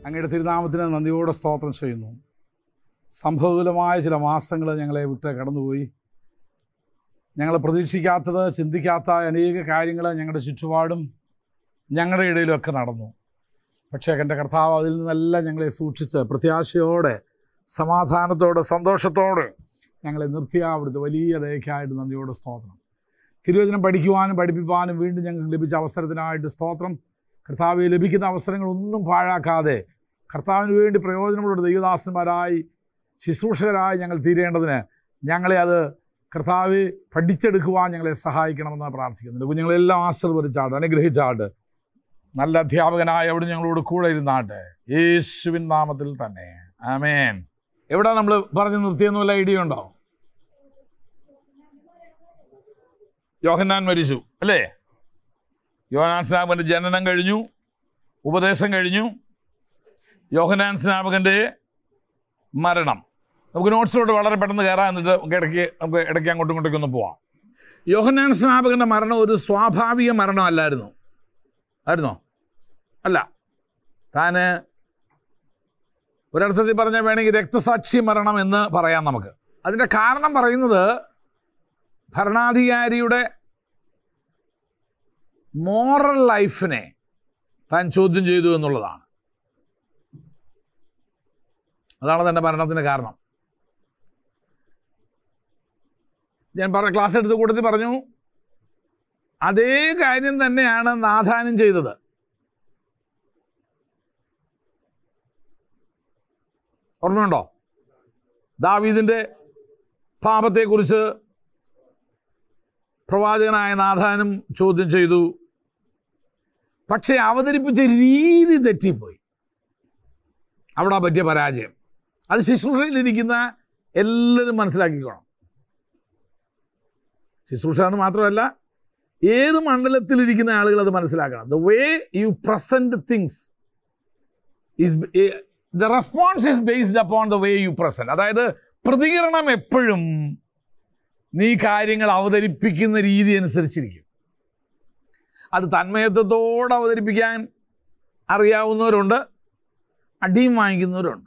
അങ്ങയുടെ തിരുനാമത്തിന് നന്ദിയോടെ സ്തോത്രം ചെയ്യുന്നു സംഭവകുലമായ ചില മാസങ്ങൾ ഞങ്ങളെ വിട്ട് കടന്നുപോയി ഞങ്ങൾ പ്രതീക്ഷിക്കാത്തത് ചിന്തിക്കാത്ത അനേക കാര്യങ്ങൾ ഞങ്ങളുടെ ചുറ്റുപാടും ഞങ്ങളുടെ ഇടയിലൊക്കെ നടന്നു പക്ഷേ എൻ്റെ കർത്താവ് അതിൽ നിന്നെല്ലാം ഞങ്ങളെ സൂക്ഷിച്ച് പ്രത്യാശയോടെ സമാധാനത്തോടെ സന്തോഷത്തോടെ ഞങ്ങളെ നിർത്തിയ അവിടുത്തെ വലിയ ദയക്കായിട്ട് നന്ദിയോടെ സ്തോത്രം തിരുവചനം പഠിക്കുവാനും പഠിപ്പിക്കുവാനും വീണ്ടും ഞങ്ങൾക്ക് ലഭിച്ച അവസരത്തിനായിട്ട് സ്തോത്രം കർത്താവ് ലഭിക്കുന്ന അവസരങ്ങളൊന്നും പാഴാക്കാതെ കർത്താവിന് വേണ്ടി പ്രയോജനമുള്ള ദൈവദാസന്മാരായി ശുശ്രൂഷകരായി ഞങ്ങൾ തീരേണ്ടതിന് ഞങ്ങളെ അത് കർത്താവ് പഠിച്ചെടുക്കുവാൻ ഞങ്ങളെ സഹായിക്കണമെന്ന് പ്രാർത്ഥിക്കുന്നുണ്ട് കുഞ്ഞുങ്ങളെല്ലാം ആശീർവദിച്ചാട്ട് അനുഗ്രഹിച്ചാട്ട് നല്ല അധ്യാപകനായ അവിടെ ഞങ്ങളോട് കൂടെ ഇരുന്നാട്ടെ യേശുവിൻ നാമത്തിൽ തന്നെ ആമേൻ എവിടെ നമ്മൾ പറഞ്ഞു നിർത്തിയെന്ന് വല്ല ഐഡിയ ഉണ്ടോ യോഹന്നാൻ മരിച്ചു അല്ലേ യോഹനാൻ സ്നാപകൻ്റെ ജനനം കഴിഞ്ഞു ഉപദേശം കഴിഞ്ഞു യോഹനാൻ സ്നാപകൻ്റെ മരണം നമുക്ക് നോട്ട്സിലോട്ട് വളരെ പെട്ടെന്ന് കയറാൻ എന്നിട്ട് നമുക്ക് ഇടയ്ക്ക് നമുക്ക് ഇടയ്ക്ക് അങ്ങോട്ടും ഇങ്ങോട്ടേക്ക് ഒന്ന് പോവാം യോഹനാൻ സ്നാപകൻ്റെ മരണം ഒരു സ്വാഭാവിക മരണമല്ലായിരുന്നു ആയിരുന്നോ അല്ല താന് ഒരർത്ഥത്തിൽ പറഞ്ഞാൽ വേണമെങ്കിൽ രക്തസാക്ഷി മരണം എന്ന് പറയാം നമുക്ക് അതിൻ്റെ കാരണം പറയുന്നത് ഭരണാധികാരിയുടെ മോറൽ ലൈഫിനെ താൻ ചോദ്യം ചെയ്തു എന്നുള്ളതാണ് അതാണ് തൻ്റെ മരണത്തിന് കാരണം ഞാൻ പറഞ്ഞ ക്ലാസ് എടുത്ത കൂട്ടത്തിൽ പറഞ്ഞു അതേ കാര്യം തന്നെയാണ് നാഥാനും ചെയ്തത് ഓർമ്മയുണ്ടോ ദാവീദിൻ്റെ പാപത്തെക്കുറിച്ച് പ്രവാചകനായ നാഥാനും ചോദ്യം ചെയ്തു പക്ഷേ അവതരിപ്പിച്ച രീതി തെറ്റിപ്പോയി അവിടെ പറ്റിയ പരാജയം അത് ശുശ്രൂഷയിലിരിക്കുന്ന എല്ലാവരും മനസ്സിലാക്കിക്കോണം ശുശ്രൂഷ എന്ന് മാത്രമല്ല ഏത് മണ്ഡലത്തിലിരിക്കുന്ന ആളുകൾ അത് മനസ്സിലാക്കണം the way you present things is the response is based upon the way you present അതായത് പ്രതികരണം എപ്പോഴും നീ കാര്യങ്ങൾ അവതരിപ്പിക്കുന്ന രീതി അനുസരിച്ചിരിക്കും അത് തന്മയത്വത്തോടെ അവതരിപ്പിക്കാൻ അറിയാവുന്നവരുണ്ട് അടിയും വാങ്ങിക്കുന്നവരുണ്ട്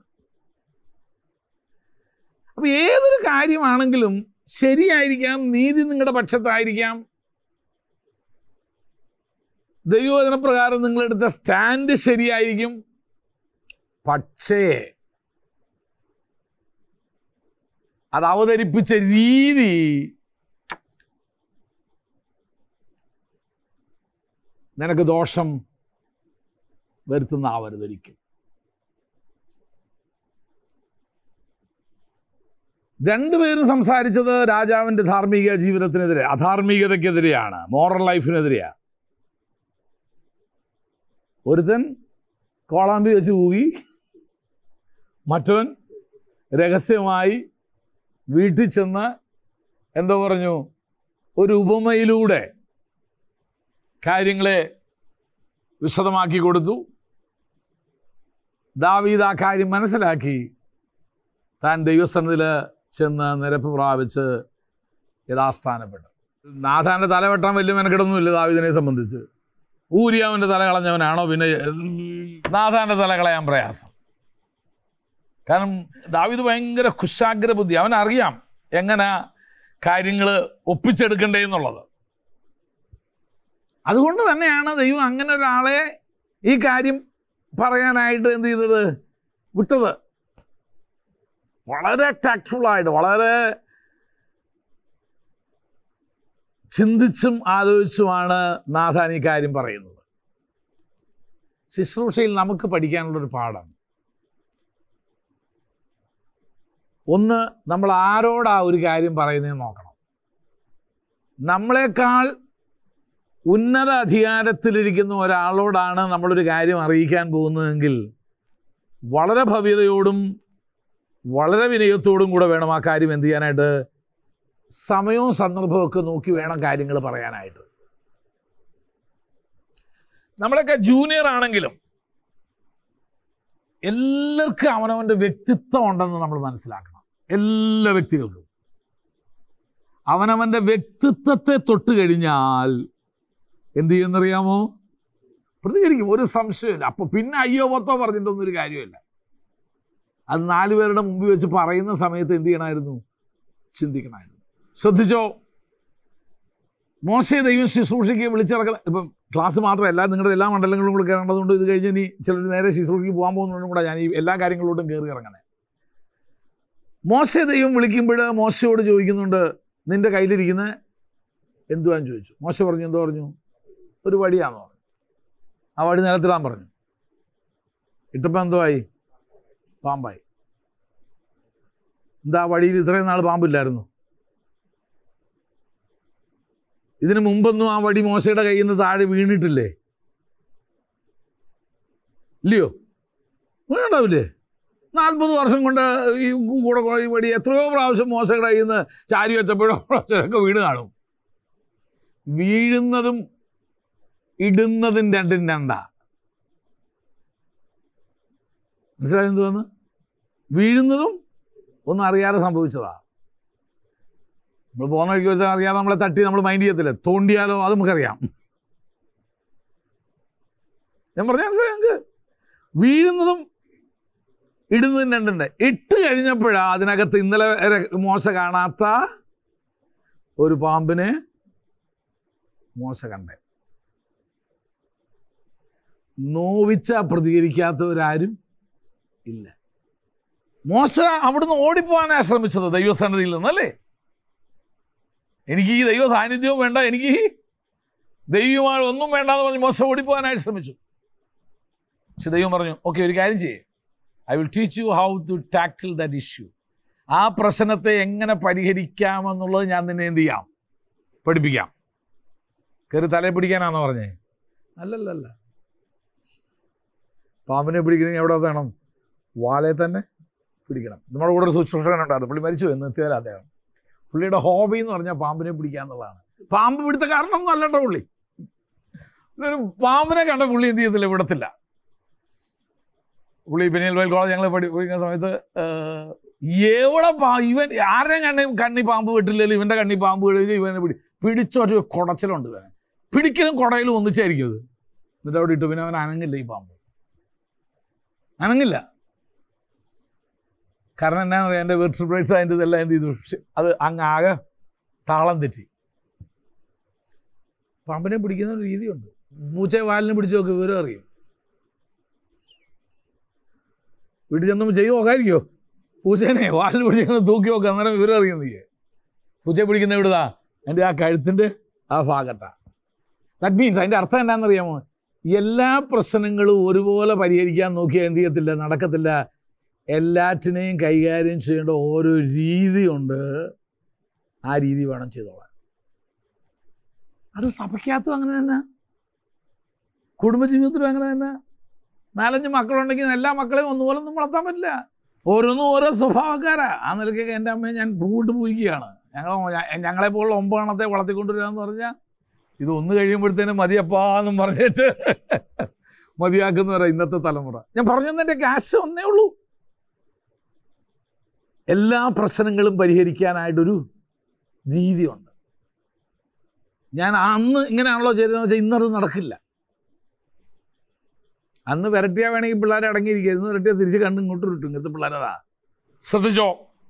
അപ്പോൾ ഏതൊരു കാര്യമാണെങ്കിലും ശരിയായിരിക്കാം നീതി നിങ്ങളുടെ പക്ഷത്തായിരിക്കാം ദൈവവചന പ്രകാരം നിങ്ങളെടുത്ത സ്റ്റാൻഡ് ശരിയായിരിക്കും പക്ഷേ അത് അവതരിപ്പിച്ച രീതി നിനക്ക് ദോഷം വരുത്തുന്നാവരുതൊരിക്കും രണ്ടുപേരും സംസാരിച്ചത് രാജാവിൻ്റെ ധാർമ്മിക ജീവിതത്തിനെതിരെ അധാർമികതയ്ക്കെതിരെയാണ് മോറൽ ലൈഫിനെതിരെയാണ് ഒരുത്തൻ കോളാമ്പി വെച്ച് കൂകി മറ്റവൻ രഹസ്യമായി വീട്ടിൽ ചെന്ന് എന്തോ പറഞ്ഞു ഒരു ഉപമയിലൂടെ കാര്യങ്ങളെ വിശദമാക്കി കൊടുത്തു ദാവീദ് ആ കാര്യം മനസ്സിലാക്കി താൻ ദൈവസ്ഥാനത്തിൽ ചെന്ന് നിരപ്പ് പ്രാപിച്ച് യഥാസ്ഥാനപ്പെട്ടു നാഥാൻ്റെ തല വെട്ടാൻ വലിയ മെനക്കെടൊന്നുമില്ല ദാവീദിനെ സംബന്ധിച്ച് ഊരിയാവിൻ്റെ തല കളഞ്ഞവനാണോ പിന്നെ നാഥാൻ്റെ തല കളയാൻ പ്രയാസം കാരണം ദാവീദ് ഭയങ്കര കുശാഗ്ര ബുദ്ധി അവനറിയാം എങ്ങനെ കാര്യങ്ങൾ ഒപ്പിച്ചെടുക്കണ്ടേ എന്നുള്ളത് അതുകൊണ്ട് തന്നെയാണ് ദൈവം അങ്ങനെ ഒരാളെ ഈ കാര്യം പറയാനായിട്ട് എന്ത് ചെയ്തത് വിട്ടത് വളരെ ടാക്ട്ഫുള്ളായിട്ട് വളരെ ചിന്തിച്ചും ആലോചിച്ചുമാണ് നാഥാൻ ഈ കാര്യം പറയുന്നത് ശുശ്രൂഷയിൽ നമുക്ക് പഠിക്കാനുള്ളൊരു പാഠം ഒന്ന് നമ്മൾ ആരോടാ ഒരു കാര്യം പറയുന്നതെന്ന് നോക്കണം നമ്മളെക്കാൾ ഉന്നത അധികാരത്തിലിരിക്കുന്ന ഒരാളോടാണ് നമ്മളൊരു കാര്യം അറിയിക്കാൻ പോകുന്നതെങ്കിൽ വളരെ ഭവ്യതയോടും വളരെ വിനയത്തോടും കൂടെ വേണം ആ കാര്യം എന്ത് ചെയ്യാനായിട്ട് സമയവും സന്ദർഭവും ഒക്കെ നോക്കി വേണം കാര്യങ്ങൾ പറയാനായിട്ട് നമ്മളൊക്കെ ജൂനിയർ ആണെങ്കിലും എല്ലാവർക്കും അവനവൻ്റെ വ്യക്തിത്വം ഉണ്ടെന്ന് നമ്മൾ മനസ്സിലാക്കണം എല്ലാ വ്യക്തികൾക്കും അവനവൻ്റെ വ്യക്തിത്വത്തെ തൊട്ട് കഴിഞ്ഞാൽ എന്ത് ചെയ്യുമെന്നറിയാമോ പ്രതികരിക്കും ഒരു സംശയമില്ല അപ്പോൾ പിന്നെ അയ്യോ പത്തോ പറഞ്ഞിട്ടൊന്നും ഒരു കാര്യമില്ല അത് നാല് പേരുടെ മുമ്പിൽ വെച്ച് പറയുന്ന സമയത്ത് എന്ത് ചെയ്യണമായിരുന്നു ചിന്തിക്കണമായിരുന്നു ശ്രദ്ധിച്ചോ മോശയെ ദൈവം ശുശ്രൂഷയ്ക്ക് വിളിച്ചിറക്കുന്ന ഇപ്പം ക്ലാസ് മാത്രമല്ല നിങ്ങളുടെ എല്ലാ മണ്ഡലങ്ങളും കൂടെ കയറേണ്ടതുകൊണ്ട് ഇത് കഴിഞ്ഞ് ഇനി ചിലർ നേരെ ശുശ്രൂഷയ്ക്ക് പോകാൻ പോകുന്നതുകൊണ്ടും കൂടെ ഞാൻ ഈ എല്ലാ കാര്യങ്ങളിലോട്ടും കയറി ഇറങ്ങണേ മോശയെ ദൈവം വിളിക്കുമ്പോൾ മോശയോട് ചോദിക്കുന്നുണ്ട് നിന്റെ കയ്യിലിരിക്കുന്ന എന്തുവാന്ന് ചോദിച്ചു മോശ പറഞ്ഞു എന്തോ പറഞ്ഞു ഒരു വടിയാന്ന് പറഞ്ഞു ആ വടി നിലത്തിടാൻ പറഞ്ഞു ഇട്ടപ്പോൾ എന്തോ ആയി പാമ്പായി എന്താ വഴിയിൽ ഇത്രയും നാൾ പാമ്പില്ലായിരുന്നു ഇതിന് മുമ്പൊന്നും ആ വടി മോശയുടെ കയ്യിൽ നിന്ന് താഴെ വീണിട്ടില്ലേ ഇല്ലയോ വീണുണ്ടാവില്ലേ നാൽപ്പത് വർഷം കൊണ്ട് ഈ കൂടെ ഈ വടി എത്രയോ പ്രാവശ്യം മോശയുടെ കയ്യിൽ നിന്ന് ചാരി വെച്ചപ്പോഴോ പ്രാവശ്യമൊക്കെ വീണ് കാണും വീഴുന്നതും ഇടുന്നതും രണ്ടും രണ്ടാ മനസ്സിലായെന്ന് തോന്നുന്നു വീഴുന്നതും ഒന്നും അറിയാതെ സംഭവിച്ചതാ നമ്മൾ പോകുന്ന വഴിക്ക് വെച്ചാൽ അറിയാതെ നമ്മളെ തട്ടി നമ്മൾ മൈൻഡ് ചെയ്യത്തില്ല തോണ്ടിയാലോ അത് നമുക്കറിയാം ഞാൻ പറഞ്ഞ മനസ്സിലായി നിങ്ങൾക്ക് വീഴുന്നതും ഇടുന്നതും രണ്ടുണ്ട് ഇട്ട് കഴിഞ്ഞപ്പോഴാ അതിനകത്ത് ഇന്നലെ വരെ മോശ കാണാത്ത ഒരു പാമ്പിനെ മോശ കണ്ടേ നോവിച്ച പ്രതികരിക്കാത്തവരാരും ഇല്ല മോശ അവിടുന്ന് ഓടിപ്പോവാനാണ് ശ്രമിച്ചത് ദൈവസന്നിധിയിൽ നിന്നല്ലേ എനിക്ക് ഈ ദൈവ സാന്നിധ്യവും വേണ്ട എനിക്ക് ദൈവമായി ഒന്നും വേണ്ടാന്ന് പറഞ്ഞ് മോശം ഓടിപ്പോകാനായിട്ട് ശ്രമിച്ചു പക്ഷെ ദൈവം പറഞ്ഞു ഓക്കെ ഒരു കാര്യം ചെയ്യേ I will teach you how to tackle that issue ആ പ്രശ്നത്തെ എങ്ങനെ പരിഹരിക്കാമെന്നുള്ളത് ഞാൻ നിന്നെ എന്ത് ചെയ്യാം പഠിപ്പിക്കാം കയറി തലയെ പിടിക്കാനാണോ പറഞ്ഞേ അല്ലല്ലല്ല പാമ്പിനെ പിടിക്കണമെങ്കിൽ എവിടെ വേണം വാലെ തന്നെ പിടിക്കണം നമ്മുടെ കൂടെ ഒരു ശുശ്രൂഷകനുണ്ടായിരുന്നു പുള്ളി മരിച്ചു എന്ന് എത്തിയാൽ അദ്ദേഹം പുള്ളിയുടെ ഹോബി എന്ന് പറഞ്ഞാൽ പാമ്പിനെ പിടിക്കുക എന്നുള്ളതാണ് പാമ്പ് പിടുത്ത കാരണമൊന്നും അല്ലട്ടോ പുള്ളി ഒരു പാമ്പിനെ കണ്ട പുള്ളി എന്ത് ചെയ്യത്തില്ല വിടത്തില്ല പുള്ളി പിന്നീൽ വയൽ കോളേജ് ഞങ്ങൾ പഠി പഠിക്കുന്ന സമയത്ത് ഏഹ്, എവിടെ പാ ഇവൻ ആരുടെ കണ്ണി കണ്ണി പാമ്പ് വിട്ടില്ലല്ലോ ഇവൻ്റെ കണ്ണി പാമ്പ് വിടില്ല ഇവനെ പിടി പിടിച്ചൊരു കുടച്ചിലുണ്ട് ഇവനെ പിടിക്കലും കുടയിലും ഒന്നിച്ചായിരിക്കും അത് എന്നിട്ട് അവിടെ ഇട്ടു പിന്നെ അവൻ അനങ്ങില്ല ഈ പാമ്പ് അനങ്ങില്ല കാരണം എന്നാ പറയാ എൻ്റെ വെർട്ടിബ്രേറ്റ്സ് അതിൻ്റെ ഇതെല്ലാം എന്ത് ചെയ്തു പക്ഷെ അത് അങ്ങ് ആകെ താളം തെറ്റി പാമ്പിനെ പിടിക്കുന്ന ഒരു രീതിയുണ്ട് പൂച്ചയെ വാലിനെ പിടിച്ച് നോക്കി വിവരം അറിയും വീട്ടിൽ ചെന്നുമ്പോൾ ചെയ്യോ നോക്കാതിരിക്കോ പൂച്ചേനെ വാലിന് പിടിച്ച് തൂക്കി നോക്കുക അന്നേരം വിവരം അറിയും നീ പൂച്ചയെ പിടിക്കുന്ന എവിടുതാ എൻ്റെ ആ കഴുത്തിൻ്റെ ആ ഭാഗത്താണ് ദാറ്റ് മീൻസ് അതിൻ്റെ അർത്ഥം എന്താണെന്നറിയാമോ എല്ലാ പ്രശ്നങ്ങളും ഒരുപോലെ പരിഹരിക്കാൻ നോക്കിയാൽ എന്ത് ചെയ്യത്തില്ല നടക്കത്തില്ല എല്ലാറ്റിനെയും കൈകാര്യം ചെയ്യേണ്ട ഓരോ രീതിയുണ്ട് ആ രീതി വേണം ചെയ്തോളാൻ അത് സഭയ്ക്കകത്തും അങ്ങനെ തന്നെ കുടുംബജീവിതത്തിലും അങ്ങനെ തന്നെ നാലഞ്ച് മക്കളുണ്ടെങ്കിൽ എല്ലാ മക്കളെയും ഒന്നുപോലെ ഒന്നും വളർത്താൻ പറ്റില്ല ഓരോന്നും ഓരോ സ്വഭാവക്കാരാ ആ നിലയ്ക്കൊക്കെ എൻ്റെ അമ്മയെ ഞാൻ പൂവിട്ട് പോയിക്കുകയാണ് ഞങ്ങൾ ഞങ്ങളെ പോലുള്ള ഒമ്പതെണ്ണത്തെ വളർത്തിക്കൊണ്ടുവരിക എന്ന് പറഞ്ഞാൽ ഇത് ഒന്ന് കഴിയുമ്പോഴത്തേനും മതിയപ്പാന്നും പറഞ്ഞിട്ട് മതിയാക്കുന്നവരാ ഇന്നത്തെ തലമുറ ഞാൻ പറഞ്ഞതിൻ്റെ ക്യാഷ് ഒന്നേ ഉള്ളൂ എല്ലാ പ്രശ്നങ്ങളും പരിഹരിക്കാനായിട്ടൊരു രീതിയുണ്ട് ഞാൻ അന്ന് ഇങ്ങനെയാണല്ലോ ചെയ്തതെന്ന് വെച്ചാൽ ഇന്നത് നടക്കില്ല അന്ന് വിരട്ടിയാ വേണമെങ്കിൽ പിള്ളേരെ അടങ്ങിയിരിക്കുക ഇന്ന് വിരട്ടിയാൽ തിരിച്ച് കണ്ട് ഇങ്ങോട്ട് കിട്ടും ഇങ്ങനത്തെ പിള്ളേരതാ ശ്രദ്ധിച്ചോ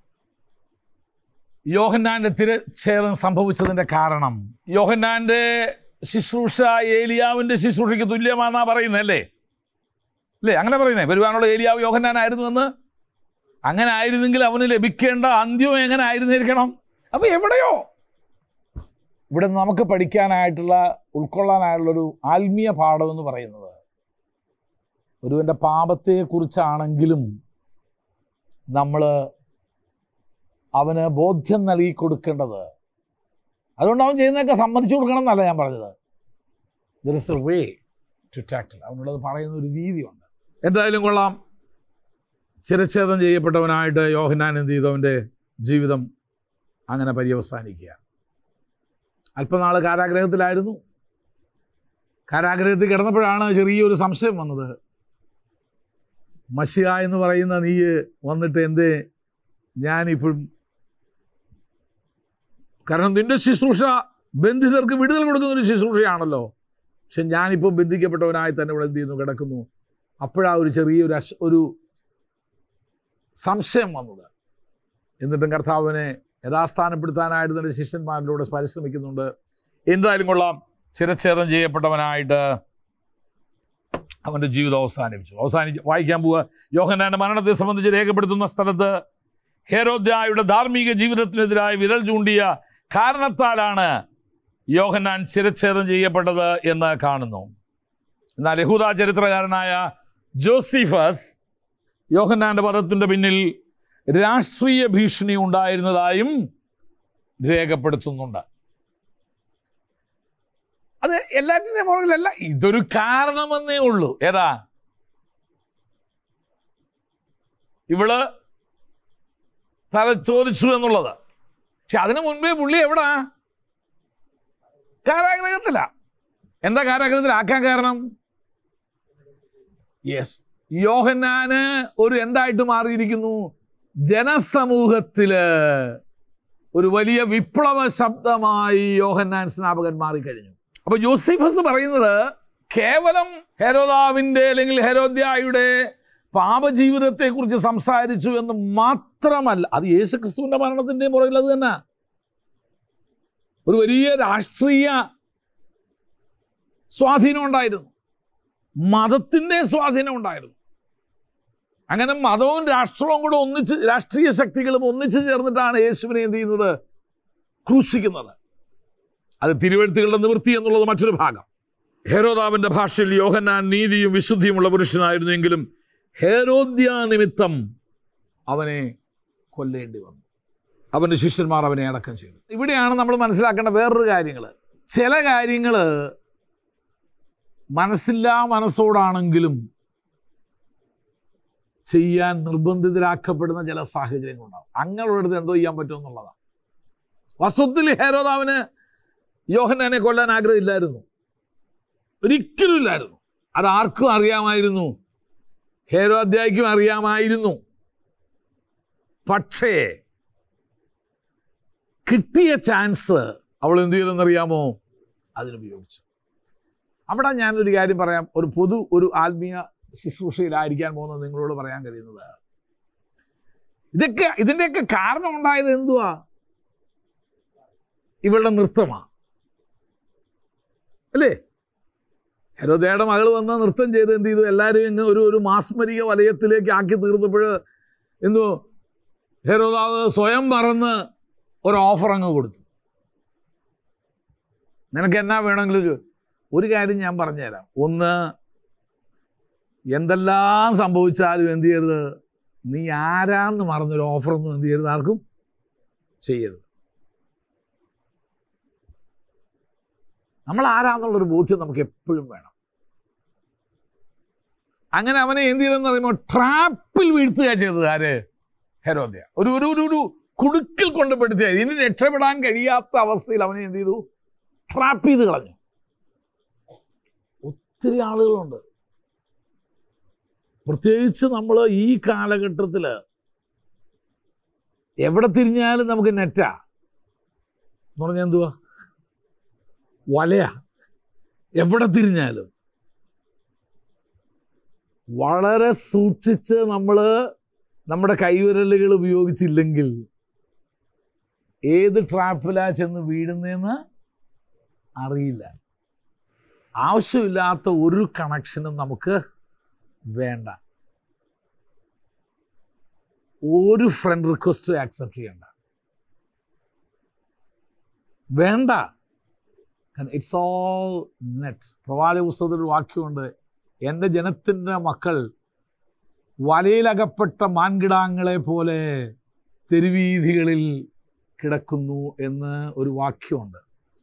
യോഹന്നാന്റെ തിരച്ഛേദം സംഭവിച്ചതിന്റെ കാരണം യോഹന്നാന്റെ ശുശ്രൂഷ ഏലിയാവിന്റെ ശുശ്രൂഷയ്ക്ക് തുല്യമാണെന്നാ പറയുന്നത് അല്ലേ അല്ലേ അങ്ങനെ പറയുന്നേ വരുവാനുള്ള ഏലിയാവ് യോഹന്നാനായിരുന്നു എന്ന് അങ്ങനെ ആയിരുന്നെങ്കിൽ അവന് ലഭിക്കേണ്ട അന്ത്യം എങ്ങനെ ആയിരുന്നിരിക്കണം അപ്പൊ എവിടെയോ ഇവിടെ നമുക്ക് പഠിക്കാനായിട്ടുള്ള ഉൾക്കൊള്ളാനായിട്ടുള്ളൊരു ആത്മീയ പാഠം എന്ന് പറയുന്നത് ഒരുവൻ്റെ പാപത്തെക്കുറിച്ചാണെങ്കിലും നമ്മൾ അവന് ബോധ്യം നൽകി കൊടുക്കേണ്ടത് അതുകൊണ്ട് അവൻ ചെയ്യുന്നതൊക്കെ സമ്മതിച്ചു കൊടുക്കണം എന്നല്ല ഞാൻ പറഞ്ഞത് there is a way to tackle അവനുള്ളത് പറയുന്ന ഒരു രീതിയുണ്ട് എന്തായാലും കൊള്ളാം ശിരച്ഛേദം ചെയ്യപ്പെട്ടവനായിട്ട് യോഹന്നാൻ എന്ത് ചെയ്തു അവൻ്റെ ജീവിതം അങ്ങനെ പര്യവസാനിക്കുക അല്പനാൾ കാരാഗ്രഹത്തിലായിരുന്നു കാരാഗ്രഹത്തിൽ കിടന്നപ്പോഴാണ് ചെറിയൊരു സംശയം വന്നത് മഷിയ എന്ന് പറയുന്ന നീ വന്നിട്ട് എന്തേ ഞാനിപ്പോഴും കാരണം നിന്റെ ശുശ്രൂഷ ബന്ധിതർക്ക് വിടുതൽ കൊടുക്കുന്ന ഒരു ശുശ്രൂഷയാണല്ലോ പക്ഷെ ഞാനിപ്പോൾ ബന്ധിക്കപ്പെട്ടവനായി തന്നെ ഇവിടെ എന്ത് ചെയ്യുന്നു കിടക്കുന്നു അപ്പോഴാ ഒരു ചെറിയൊരു അശ് ഒരു സംശയം വന്നത് എന്നിട്ടും കർത്താവിനെ യഥാസ്ഥാനപ്പെടുത്താനായിട്ട് തൻ്റെ ശിഷ്യന്മാരിലൂടെ പരിശ്രമിക്കുന്നുണ്ട് എന്തായാലും കൊള്ളാം ചിരച്ഛേദം ചെയ്യപ്പെട്ടവനായിട്ട് അവൻ്റെ ജീവിതം അവസാനിപ്പിച്ചു അവസാനിച്ച് വായിക്കാൻ പോവുക യോഹന്നാന്റെ മരണത്തെ സംബന്ധിച്ച് രേഖപ്പെടുത്തുന്ന സ്ഥലത്ത് ഹേരോദ്യായുടെ ധാർമ്മിക ജീവിതത്തിനെതിരായി വിരൽ ചൂണ്ടിയ കാരണത്താലാണ് യോഹന്നാൻ ചിരച്ഛേദം ചെയ്യപ്പെട്ടത് എന്ന് കാണുന്നു എന്നാൽ യഹൂദ ചരിത്രകാരനായ ജോസിഫസ് യോഹന്നാന്റെ പദത്തിൻ്റെ പിന്നിൽ രാഷ്ട്രീയ ഭീഷണി ഉണ്ടായിരുന്നതായും രേഖപ്പെടുത്തുന്നുണ്ട് അത് എല്ലാറ്റിൻ്റെയും പുറകിലല്ല ഇതൊരു കാരണമെന്നേ ഉള്ളൂ ഏതാ ഇവള് തല ചോദിച്ചു എന്നുള്ളത് പക്ഷെ അതിനു മുൻപേ പുള്ളി എവിടാ കാരാഗ്രഹത്തില എന്താ കാരാഗ്രഹത്തിലാക്കാൻ കാരണം യെസ് യോഹന്നാന് ഒരു എന്തായിട്ട് മാറിയിരിക്കുന്നു ജനസമൂഹത്തില് ഒരു വലിയ വിപ്ലവ ശബ്ദമായി യോഹന്നാൻ സ്നാപകൻ മാറിക്കഴിഞ്ഞു അപ്പൊ ജോസിഫസ് പറയുന്നത് കേവലം ഹെരോദാവിന്റെ അല്ലെങ്കിൽ ഹെരോദ്യായുടെ പാപജീവിതത്തെക്കുറിച്ച് സംസാരിച്ചു എന്ന് മാത്രമല്ല അത് യേശുക്രിസ്തുവിന്റെ മരണത്തിന്റെ പുറകിൽ അത് തന്നെ ഒരു വലിയ രാഷ്ട്രീയ സ്വാധീനം ഉണ്ടായിരുന്നു മതത്തിന്റെ സ്വാധീനം ഉണ്ടായിരുന്നു അങ്ങനെ മതവും രാഷ്ട്രവും കൂടെ ഒന്നിച്ച് രാഷ്ട്രീയ ശക്തികളും ഒന്നിച്ചു ചേർന്നിട്ടാണ് യേശുവിനെ എന്ത് ചെയ്യുന്നത് ക്രൂശിക്കുന്നത് അത് തിരുവഴുത്തുകളുടെ നിവൃത്തി എന്നുള്ളത് മറ്റൊരു ഭാഗം ഹേരോദാവിന്റെ ഭാഷയിൽ യോഹന്നാൻ നീതിയും വിശുദ്ധിയുമുള്ള പുരുഷനായിരുന്നെങ്കിലും ഹേരോദ്യ നിമിത്തം അവനെ കൊല്ലേണ്ടി വന്നു അവൻ്റെ ശിഷ്യന്മാർ അവനെ അടക്കം ചെയ്തു ഇവിടെയാണ് നമ്മൾ മനസ്സിലാക്കേണ്ട വേറൊരു കാര്യങ്ങൾ ചില കാര്യങ്ങൾ മനസ്സില്ലാ മനസ്സോടാണെങ്കിലും ചെയ്യാൻ നിർബന്ധിതരാക്കപ്പെടുന്ന ചില സാഹചര്യങ്ങളുണ്ടാവും അങ്ങനെയുള്ളടത്ത് എന്തോ ചെയ്യാൻ പറ്റുമെന്നുള്ളതാണ് വസ്തുത്തിൽ ഹേരോദാവിന് യോഹന്നാനെ കൊല്ലാൻ ആഗ്രഹമില്ലായിരുന്നു ഒരിക്കലും ഇല്ലായിരുന്നു അത് ആർക്കും അറിയാമായിരുന്നു ഹേരോദ്യായിക്കും അറിയാമായിരുന്നു പക്ഷേ കിട്ടിയ ചാൻസ് അവൾ എന്ത് ചെയ്തെന്നറിയാമോ അതിനുപയോഗിച്ചു അവിടെ ഞാനൊരു കാര്യം പറയാം ഒരു പൊതു ഒരു ആത്മീയ ശുശ്രൂഷയിലായിരിക്കാൻ പോകുന്നത് നിങ്ങളോട് പറയാൻ കഴിയുന്നത് ഇതൊക്കെ ഇതിൻ്റെയൊക്കെ കാരണം ഉണ്ടായത് എന്തുവാ ഇവളുടെ നൃത്തമാണ് അല്ലേ ഹെരോദയുടെ മകൾ വന്ന് നൃത്തം ചെയ്ത് എന്ത് ചെയ്തു എല്ലാവരും ഇങ്ങ് ഒരു ഒരു മാസ്മരിക വലയത്തിലേക്ക് ആക്കി തീർന്നപ്പോൾ എന്തോ ഹെരോദാവ് സ്വയം പറന്ന് ഒരു ഓഫർ അങ്ങ് കൊടുത്തു നിനക്ക് എന്നാ വേണമെങ്കിലും ചോ- ഒരു കാര്യം ഞാൻ പറഞ്ഞുതരാം ഒന്ന് എന്തെല്ലാം സംഭവിച്ചാലും എന്ത് ചെയ്യരുത് നീ ആരാന്ന് മറന്നൊരു ഓഫറൊന്നും എന്ത് ചെയ്യരുത് ആർക്കും ചെയ്യരുത് നമ്മൾ ആരാന്നുള്ളൊരു ബോധ്യം നമുക്ക് എപ്പോഴും വേണം അങ്ങനെ അവനെ എന്ത് ചെയ്തെന്ന് പറയുമ്പോൾ ട്രാപ്പിൽ വീഴ്ത്തുക ചെയ്തത് ആര് ഹെരോദ്യ ഒരു ഒരു ഒരു ഒരു കുടുക്കിൽ കൊണ്ടുപെടുത്തിയ ഇനി രക്ഷപ്പെടാൻ കഴിയാത്ത അവസ്ഥയിൽ അവനെ എന്ത് ചെയ്തു ട്രാപ്പ് ചെയ്ത് കളഞ്ഞു ഒത്തിരി ആളുകളുണ്ട് പ്രത്യേകിച്ച് നമ്മൾ ഈ കാലഘട്ടത്തിൽ എവിടെ തിരിഞ്ഞാലും നമുക്ക് നെറ്റാ എന്ന് പറഞ്ഞാൽ എന്തുവാ വലയാ എവിടെ തിരിഞ്ഞാലും വളരെ സൂക്ഷിച്ച് നമ്മൾ നമ്മുടെ കൈവിരലുകൾ ഉപയോഗിച്ചില്ലെങ്കിൽ ഏത് ട്രാപ്പിലാ ചെന്ന് വീഴുന്നതെന്ന് അറിയില്ല ആവശ്യമില്ലാത്ത ഒരു കണക്ഷനും നമുക്ക് വേണ്ട ഒരു ഫ്രണ്ട് റിക്വസ്റ്റും ആക്സെപ്റ്റ് ചെയ്യണ്ട വേണ്ട ഇറ്റ്സ് ഓൾ നെറ്റ്സ് പ്രവാചക പുസ്തകത്തിൽ ഒരു വാക്യമുണ്ട് എൻ്റെ ജനത്തിൻ്റെ മക്കൾ വലയിലകപ്പെട്ട മാൻകിടാങ്ങളെ പോലെ തെരുവീഥികളിൽ കിടക്കുന്നു എന്ന് ഒരു വാക്യമുണ്ട്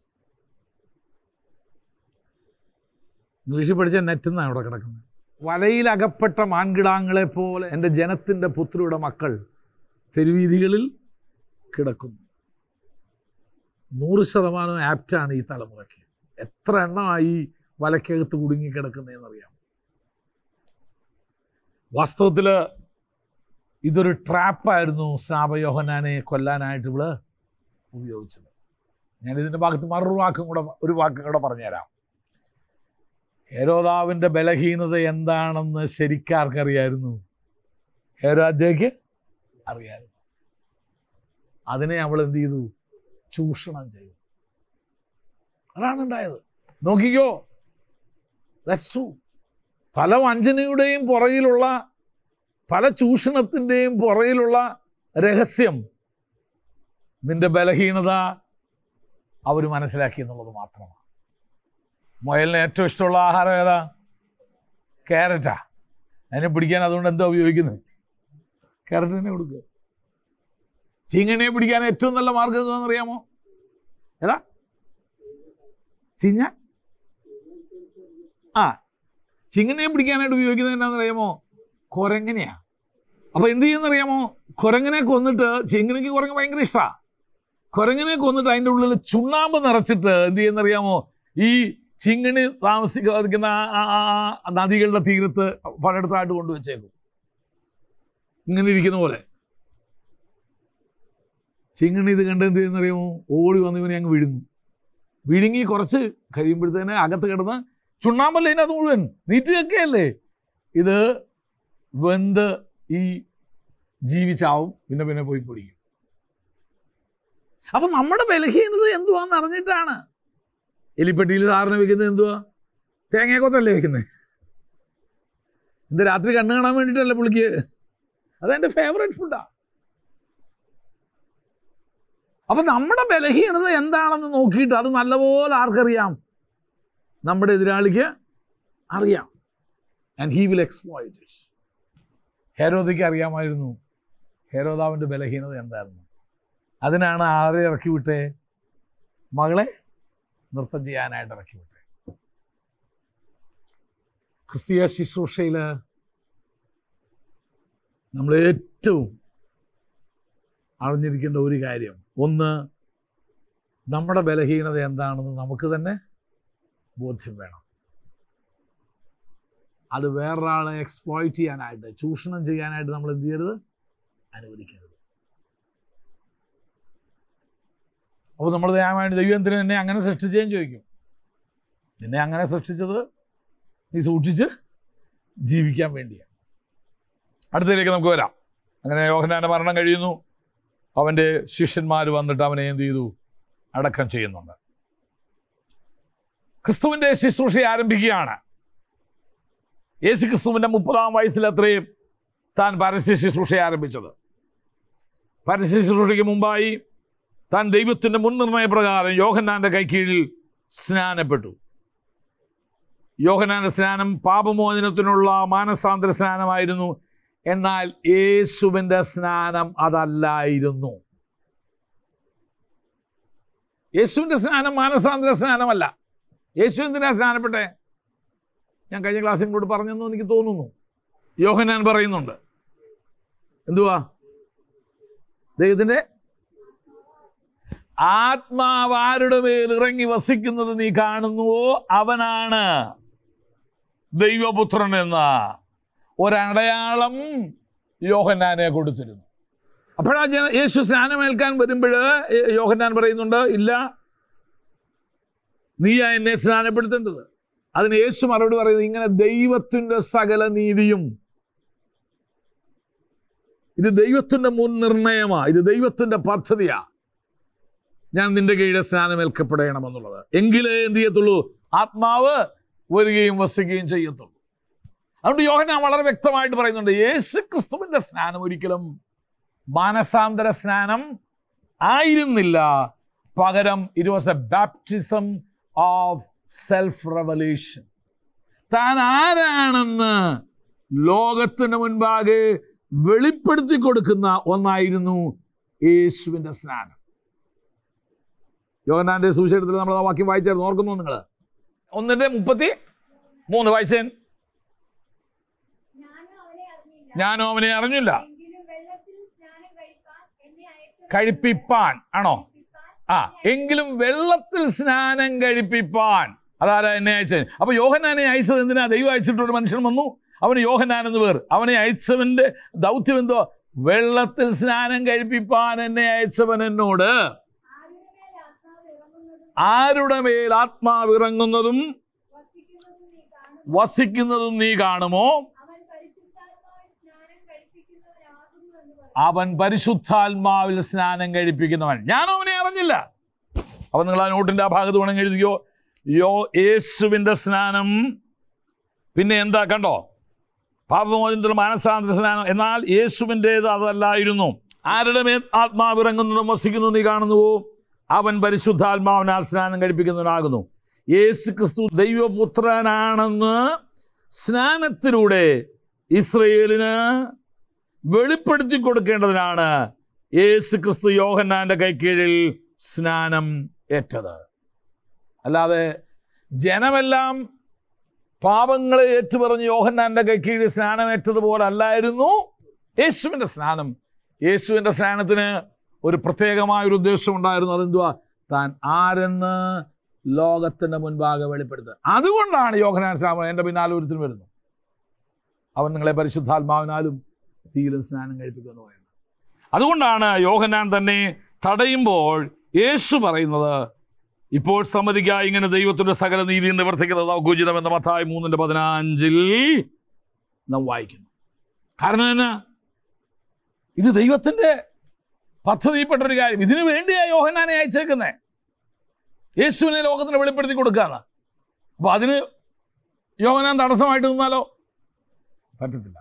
ഇംഗ്ലീഷിൽ പഠിച്ച നെറ്റ് എന്നാണ് ഇവിടെ കിടക്കുന്നത് വലയിലകപ്പെട്ട മാൻകിടാങ്ങളെ പോലെ എൻ്റെ ജനത്തിൻ്റെ പുത്രിയുടെ മക്കൾ തെരുവീഥികളിൽ കിടക്കുന്നു നൂറ് ശതമാനം ആപ്റ്റാണ് ഈ തലമുറയ്ക്ക് എത്ര എണ്ണമായി വലക്കകത്ത് കുടുങ്ങിക്കിടക്കുന്നതെന്നറിയാം വാസ്തവത്തിൽ ഇതൊരു ട്രാപ്പായിരുന്നു സ്നാപയോഹനാനെ കൊല്ലാനായിട്ട് ഇവള് ഉപയോഗിച്ചത് ഞാൻ ഇതിൻ്റെ ഭാഗത്ത് മറൊരു വാക്കും കൂടെ ഒരു വാക്കും കൂടെ പറഞ്ഞുതരാം ഹെരോദാവിൻ്റെ ബലഹീനത എന്താണെന്ന് ശരിക്കാർക്കറിയായിരുന്നു ഹെരോദ്യക്ക് അറിയായിരുന്നു അതിനെ അവൾ എന്ത് ചെയ്തു ചൂഷണം ചെയ്തു അതാണ് ഉണ്ടായത് നോക്കിക്കോ ദാറ്റ്സ് ട്രൂ പല വഞ്ചനയുടെയും പുറകിലുള്ള പല ചൂഷണത്തിൻ്റെയും പുറകിലുള്ള രഹസ്യം നിന്റെ ബലഹീനത അവർ മനസ്സിലാക്കി എന്നുള്ളത് മാത്രമാണ് മുയലിന് ഏറ്റവും ഇഷ്ടമുള്ള ആഹാരം ഏതാ ക്യാരറ്റാ അതിനെ പിടിക്കാൻ അതുകൊണ്ട് എന്താ ഉപയോഗിക്കുന്നത് ക്യാരറ്റ് തന്നെ കൊടുക്കുക ചീങ്ങണിയെ പിടിക്കാൻ ഏറ്റവും നല്ല മാർഗം എന്താണെന്ന് അറിയാമോ ഏതാ ചീഞ്ഞ ആ ചിങ്ങനെയെ പിടിക്കാനായിട്ട് ഉപയോഗിക്കുന്നത് എന്നാന്ന് അറിയാമോ കുരങ്ങനെയാ അപ്പൊ എന്ത് ചെയ്യുന്നറിയാമോ കുരങ്ങനെ കൊന്നിട്ട് ചിങ്ങണിക്ക് കുരങ്ങ് ഭയങ്കര ഇഷ്ടമാണ് കുരങ്ങനെ കൊന്നിട്ട് അതിൻ്റെ ഉള്ളിൽ ചുണ്ണാമ്പ് നിറച്ചിട്ട് എന്ത് ചെയ്യുന്നറിയാമോ ഈ ചിങ്ങണി താമസിക്കുന്ന ആ- ആ- ആ- ആ നദികളുടെ തീരത്ത് പലയിടത്തായിട്ട് കൊണ്ടുവച്ചേക്കും ഇങ്ങനെ ഇരിക്കുന്ന പോലെ ചിങ്ങണി ഇത് കണ്ട് എന്ത് ചെയ്യുന്നറിയാമോ ഓടി വന്ന് ഇവനെ അങ്ങ് വിഴുങ്ങും വിഴുങ്ങി കുറച്ച് കഴിയുമ്പോഴത്തേന് അകത്ത് കിടന്ന് ചുണ്ണാമ്പല്ലേ ഇതിനകത്ത് മുഴുവൻ നീറ്റുകയൊക്കെയല്ലേ ഇത് വെന്ത് ഈ ജീവിച്ചാവും പിന്നെ പിന്നെ പോയി പൊടിക്കും അപ്പൊ നമ്മുടെ ബലഹീനത എന്തുവാന്ന് അറിഞ്ഞിട്ടാണ് എലിപ്പെട്ടിയിൽ സാറിന് വെക്കുന്നത് എന്തുവാ തേങ്ങയൊക്കത്തല്ലേ വെക്കുന്നത് എന്ത് രാത്രി കണ്ണ് കാണാൻ വേണ്ടിയിട്ടല്ലേ പുള്ളിക്ക് അതെൻ്റെ ഫേവറേറ്റ് ഫുഡാ അപ്പൊ നമ്മുടെ ബലഹീനത എന്താണെന്ന് നോക്കിയിട്ട് അത് നല്ലപോലെ ആർക്കറിയാം നമ്മുടെ എതിരാളിക്ക് അറിയാം and he will exploit it ഹേരോദയ്ക്ക് അറിയാമായിരുന്നു ഹേരോദാവിൻ്റെ ബലഹീനത എന്തായിരുന്നു അതിനാണ് ആരെ ഇറക്കി വിട്ടേ മകളെ നൃത്തം ചെയ്യാനായിട്ട് ഇറക്കി വിട്ടേ ക്രിസ്തീയ ശുശ്രൂഷയിൽ നമ്മൾ ഏറ്റവും അറിഞ്ഞിരിക്കേണ്ട ഒരു കാര്യം ഒന്ന് നമ്മുടെ ബലഹീനത എന്താണെന്ന് നമുക്ക് തന്നെ ബോധ്യം വേണം അത് വേറൊരാളെ എക്സ്പ്ലോയിറ്റ് ചെയ്യാനായിട്ട് ചൂഷണം ചെയ്യാനായിട്ട് നമ്മൾ എന്ത് ചെയ്യരുത് അനുവദിക്കരുത് അപ്പോൾ നമ്മൾ ദയമായിട്ട് ദൈവം എന്തിനു എന്നെ അങ്ങനെ സൃഷ്ടിച്ചതെന്ന് ചോദിക്കും നിന്നെ അങ്ങനെ സൃഷ്ടിച്ചത് നീ സൂക്ഷിച്ച് ജീവിക്കാൻ വേണ്ടിയാണ് അടുത്തതിലേക്ക് നമുക്ക് വരാം അങ്ങനെ യോഹനാന്റെ മരണം കഴിയുന്നു അവൻ്റെ ശിഷ്യന്മാർ വന്നിട്ട് അവനെ എന്ത് ചെയ്തു അടക്കം ചെയ്യുന്നുണ്ട് ക്രിസ്തുവിൻ്റെ ശുശ്രൂഷ ആരംഭിക്കുകയാണ് യേശു ക്രിസ്തുവിൻ്റെ മുപ്പതാം വയസ്സിൽ അത്രയും താൻ പരസ്യ ശുശ്രൂഷ ആരംഭിച്ചത് പരസ്യ ശുശ്രൂഷയ്ക്ക് മുമ്പായി താൻ ദൈവത്തിൻ്റെ മുൻനിർണയ പ്രകാരം യോഹന്നാൻ്റെ കൈക്കീഴിൽ സ്നാനപ്പെട്ടു യോഹന്നാന്റെ സ്നാനം പാപമോചനത്തിനുള്ള മാനസാന്തര സ്നാനമായിരുന്നു എന്നാൽ യേശുവിൻ്റെ സ്നാനം അതല്ലായിരുന്നു യേശുവിൻ്റെ സ്നാനം മാനസാന്തര സ്നാനമല്ല യേശു എന്തിനാ സ്നാനപ്പെട്ടെ ഞാൻ കഴിഞ്ഞ ക്ലാസ്സിൽ കൂടെ പറഞ്ഞെന്ന് എനിക്ക് തോന്നുന്നു യോഹനാൻ പറയുന്നുണ്ട് എന്തുവാ ദൈവത്തിൻ്റെ ആത്മാവ് ആരുടെ മേൽ ഇറങ്ങി വസിക്കുന്നത് നീ കാണുന്നുവോ അവനാണ് ദൈവപുത്രൻ എന്ന ഒരടയാളം യോഹന്നാനെ കൊടുത്തിരുന്നു അപ്പോഴാ ജന യേശു സ്നാനമേൽക്കാൻ വരുമ്പോൾ യോഹന്നാൻ പറയുന്നുണ്ട് ഇല്ല നീയാ എന്നെ സ്നാനപ്പെടുത്തേണ്ടത് അതിന് യേശു മറുപടി പറയുന്നത് ഇങ്ങനെ ദൈവത്തിൻ്റെ സകല നീതിയും ഇത് ദൈവത്തിൻ്റെ മുൻ നിർണയമാ ഇത് ദൈവത്തിൻ്റെ പദ്ധതിയാ ഞാൻ നിന്റെ കീഴിൽ സ്നാനമേൽക്കപ്പെടണമെന്നുള്ളത് എങ്കിലേ എന്ത് ചെയ്യത്തുള്ളൂ ആത്മാവ് വരികയും വസിക്കുകയും ചെയ്യത്തുള്ളൂ അതുകൊണ്ട് യോഹനാൻ വളരെ വ്യക്തമായിട്ട് പറയുന്നുണ്ട് യേശു ക്രിസ്തുവിന്റെ സ്നാനം ഒരിക്കലും മാനസാന്തര സ്നാനം ആയിരുന്നില്ല പകരം it was a baptism of self revelation താൻ ആരാണെന്ന് ലോകത്തിന് മുൻപാകെ വെളിപ്പെടുത്തി കൊടുക്കുന്ന ഒന്നായിരുന്നു യേശുവിൻ്റെ സ്നാനം യോഹനാന്റെ സുവിശേഷത്തിൽ നമ്മൾ ആ വാക്യം വായിച്ചായിരുന്നു ഓർക്കുന്നു നിങ്ങൾ ഒന്നിന്റെ മുപ്പത്തി മൂന്ന് വായിച്ചേൻ ഞാനും അവനെ അറിഞ്ഞില്ല. ഞാനും അവനെ അറിഞ്ഞില്ല എങ്കിലും വെള്ളത്തിൽ സ്നാനം കഴിപ്പാൻ എന്നെ അയച്ചവൻ കഴിപ്പിപ്പാൻ ആണോ കഴിപ്പിപ്പാൻ ആ എങ്കിലും വെള്ളത്തിൽ സ്നാനം കഴിപ്പിപ്പാൻ അതാരാ എന്നെ അയച്ചത് അപ്പൊ യോഹനാനെ അയച്ചത് എന്തിനാ ദൈവം അയച്ചിട്ട് ഒരു മനുഷ്യൻ വന്നു അവന് യോഹനാൻ എന്ന് പേർ അവനെ അയച്ചവന്റെ ദൗത്യം എന്തോ വെള്ളത്തിൽ സ്നാനം കഴിപ്പിപ്പാൻ എന്നെ അയച്ചവൻ എന്നോട് ആരുടെ മേൽ ആത്മാവ് ഇറങ്ങുന്നതും ആരുടെ മേൽ ആത്മാവ് ഇറങ്ങുന്നതും വസിക്കുന്നതും നീ വസിക്കുന്നതും നീ കാണുമോ അവൻ പരിശുദ്ധാത്മാവിൽ സ്നാനം കഴിപ്പിക്കുന്നവരാകുന്നു എന്ന് പറഞ്ഞു അവൻ പരിശുദ്ധാത്മാവിൽ സ്നാനം കഴിപ്പിക്കുന്നവൻ ഞാനും അവനെ അറിഞ്ഞില്ല അപ്പൊ നിങ്ങൾ ആ നോട്ടിന്റെ ആ ഭാഗത്ത് വേണമെങ്കിൽ എഴുതിയോ യോ യേശുവിന്റെ സ്നാനം പിന്നെ എന്താ കണ്ടോ പാപമോചനത്തിലുള്ള മാനസാന്തര സ്നാനം എന്നാൽ യേശുവിൻ്റേത് അതല്ലായിരുന്നു ആരുടെ മേൽ ആത്മാവ് ഇറങ്ങുന്നതും വസിക്കുന്നതും നീ കാണുന്നുവോ അവൻ പരിശുദ്ധാത്മാവിനാൽ സ്നാനം കഴിപ്പിക്കുന്നവനാകുന്നു യേശു ക്രിസ്തു ദൈവപുത്രനാണെന്ന് സ്നാനത്തിലൂടെ ഇസ്രയേലിന് വെളിപ്പെടുത്തി കൊടുക്കേണ്ടതിനാണ് യേശു ക്രിസ്തു യോഹന്നാന്റെ കൈക്കീഴിൽ സ്നാനം ഏറ്റത് അല്ലാതെ ജനമെല്ലാം പാപങ്ങളെ ഏറ്റുപറഞ്ഞ് യോഹന്നാന്റെ കൈക്കീഴിൽ സ്നാനമേറ്റതുപോലെ അല്ലായിരുന്നു യേശുവിൻ്റെ സ്നാനം യേശുവിൻ്റെ സ്നാനത്തിന് ഒരു പ്രത്യേകമായ ഒരു ഉദ്ദേശം ഉണ്ടായിരുന്നു അതെന്തുവാ താൻ ആരെന്ന് ലോകത്തിന്റെ മുൻപാകെ വെളിപ്പെടുത്തുക അതുകൊണ്ടാണ് യോഹനാൻ സ്നാനം എൻ്റെ പിന്നാലെ ഒരുത്തിന് വരുന്നു അവൻ നിങ്ങളെ പരിശുദ്ധാത്മാവിനാലും തീയിലും സ്നാനം കഴിപ്പിക്കുമെന്ന് പറയുന്നത് അതുകൊണ്ടാണ് യോഹനാൻ തന്നെ തടയുമ്പോൾ യേശു പറയുന്നത് ഇപ്പോൾ സമ്മതിക്കുക ഇങ്ങനെ ദൈവത്തിന്റെ സകല നീതി നിവർത്തിക്കുന്നത് നമുക്ക് ഉചിതമെന്ന മത്തായി മൂന്നിന്റെ പതിനഞ്ചിൽ നാം വായിക്കുന്നു കാരണം എന്നാ ഇത് ദൈവത്തിന്റെ പദ്ധതിയിൽപ്പെട്ട ഒരു കാര്യം ഇതിനു വേണ്ടിയാ യോഹനാനെ അയച്ചേക്കുന്നേ യേശുവിനെ ലോകത്തിന് വെളിപ്പെടുത്തി കൊടുക്കാന്ന് അപ്പൊ അതിന് യോഹനാൻ തടസ്സമായിട്ട് നിന്നാലോ പറ്റത്തില്ല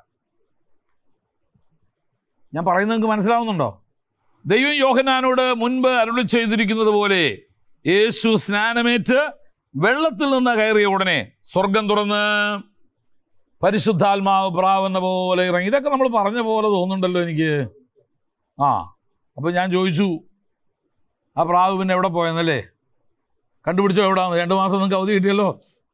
ഞാൻ പറയുന്നത് നിങ്ങൾക്ക് മനസ്സിലാവുന്നുണ്ടോ ദൈവം യോഹനാനോട് മുൻപ് അരുളി ചെയ്തിരിക്കുന്നത് പോലെ യേശു സ്നാനമേറ്റ് വെള്ളത്തിൽ നിന്ന് കയറിയ ഉടനെ സ്വർഗം തുറന്ന് പരിശുദ്ധാത്മാവ് പ്രാവുന്ന പോലെ ഇറങ്ങി ഇതൊക്കെ നമ്മൾ പറഞ്ഞ പോലെ തോന്നുന്നുണ്ടല്ലോ എനിക്ക് ആ അപ്പം ഞാൻ ചോദിച്ചു ആ പ്രാവ് പിന്നെ എവിടെ പോയെന്നല്ലേ കണ്ടുപിടിച്ചോ എവിടാന്ന് രണ്ട് മാസം നിങ്ങൾക്ക് അവധി കിട്ടിയല്ലോ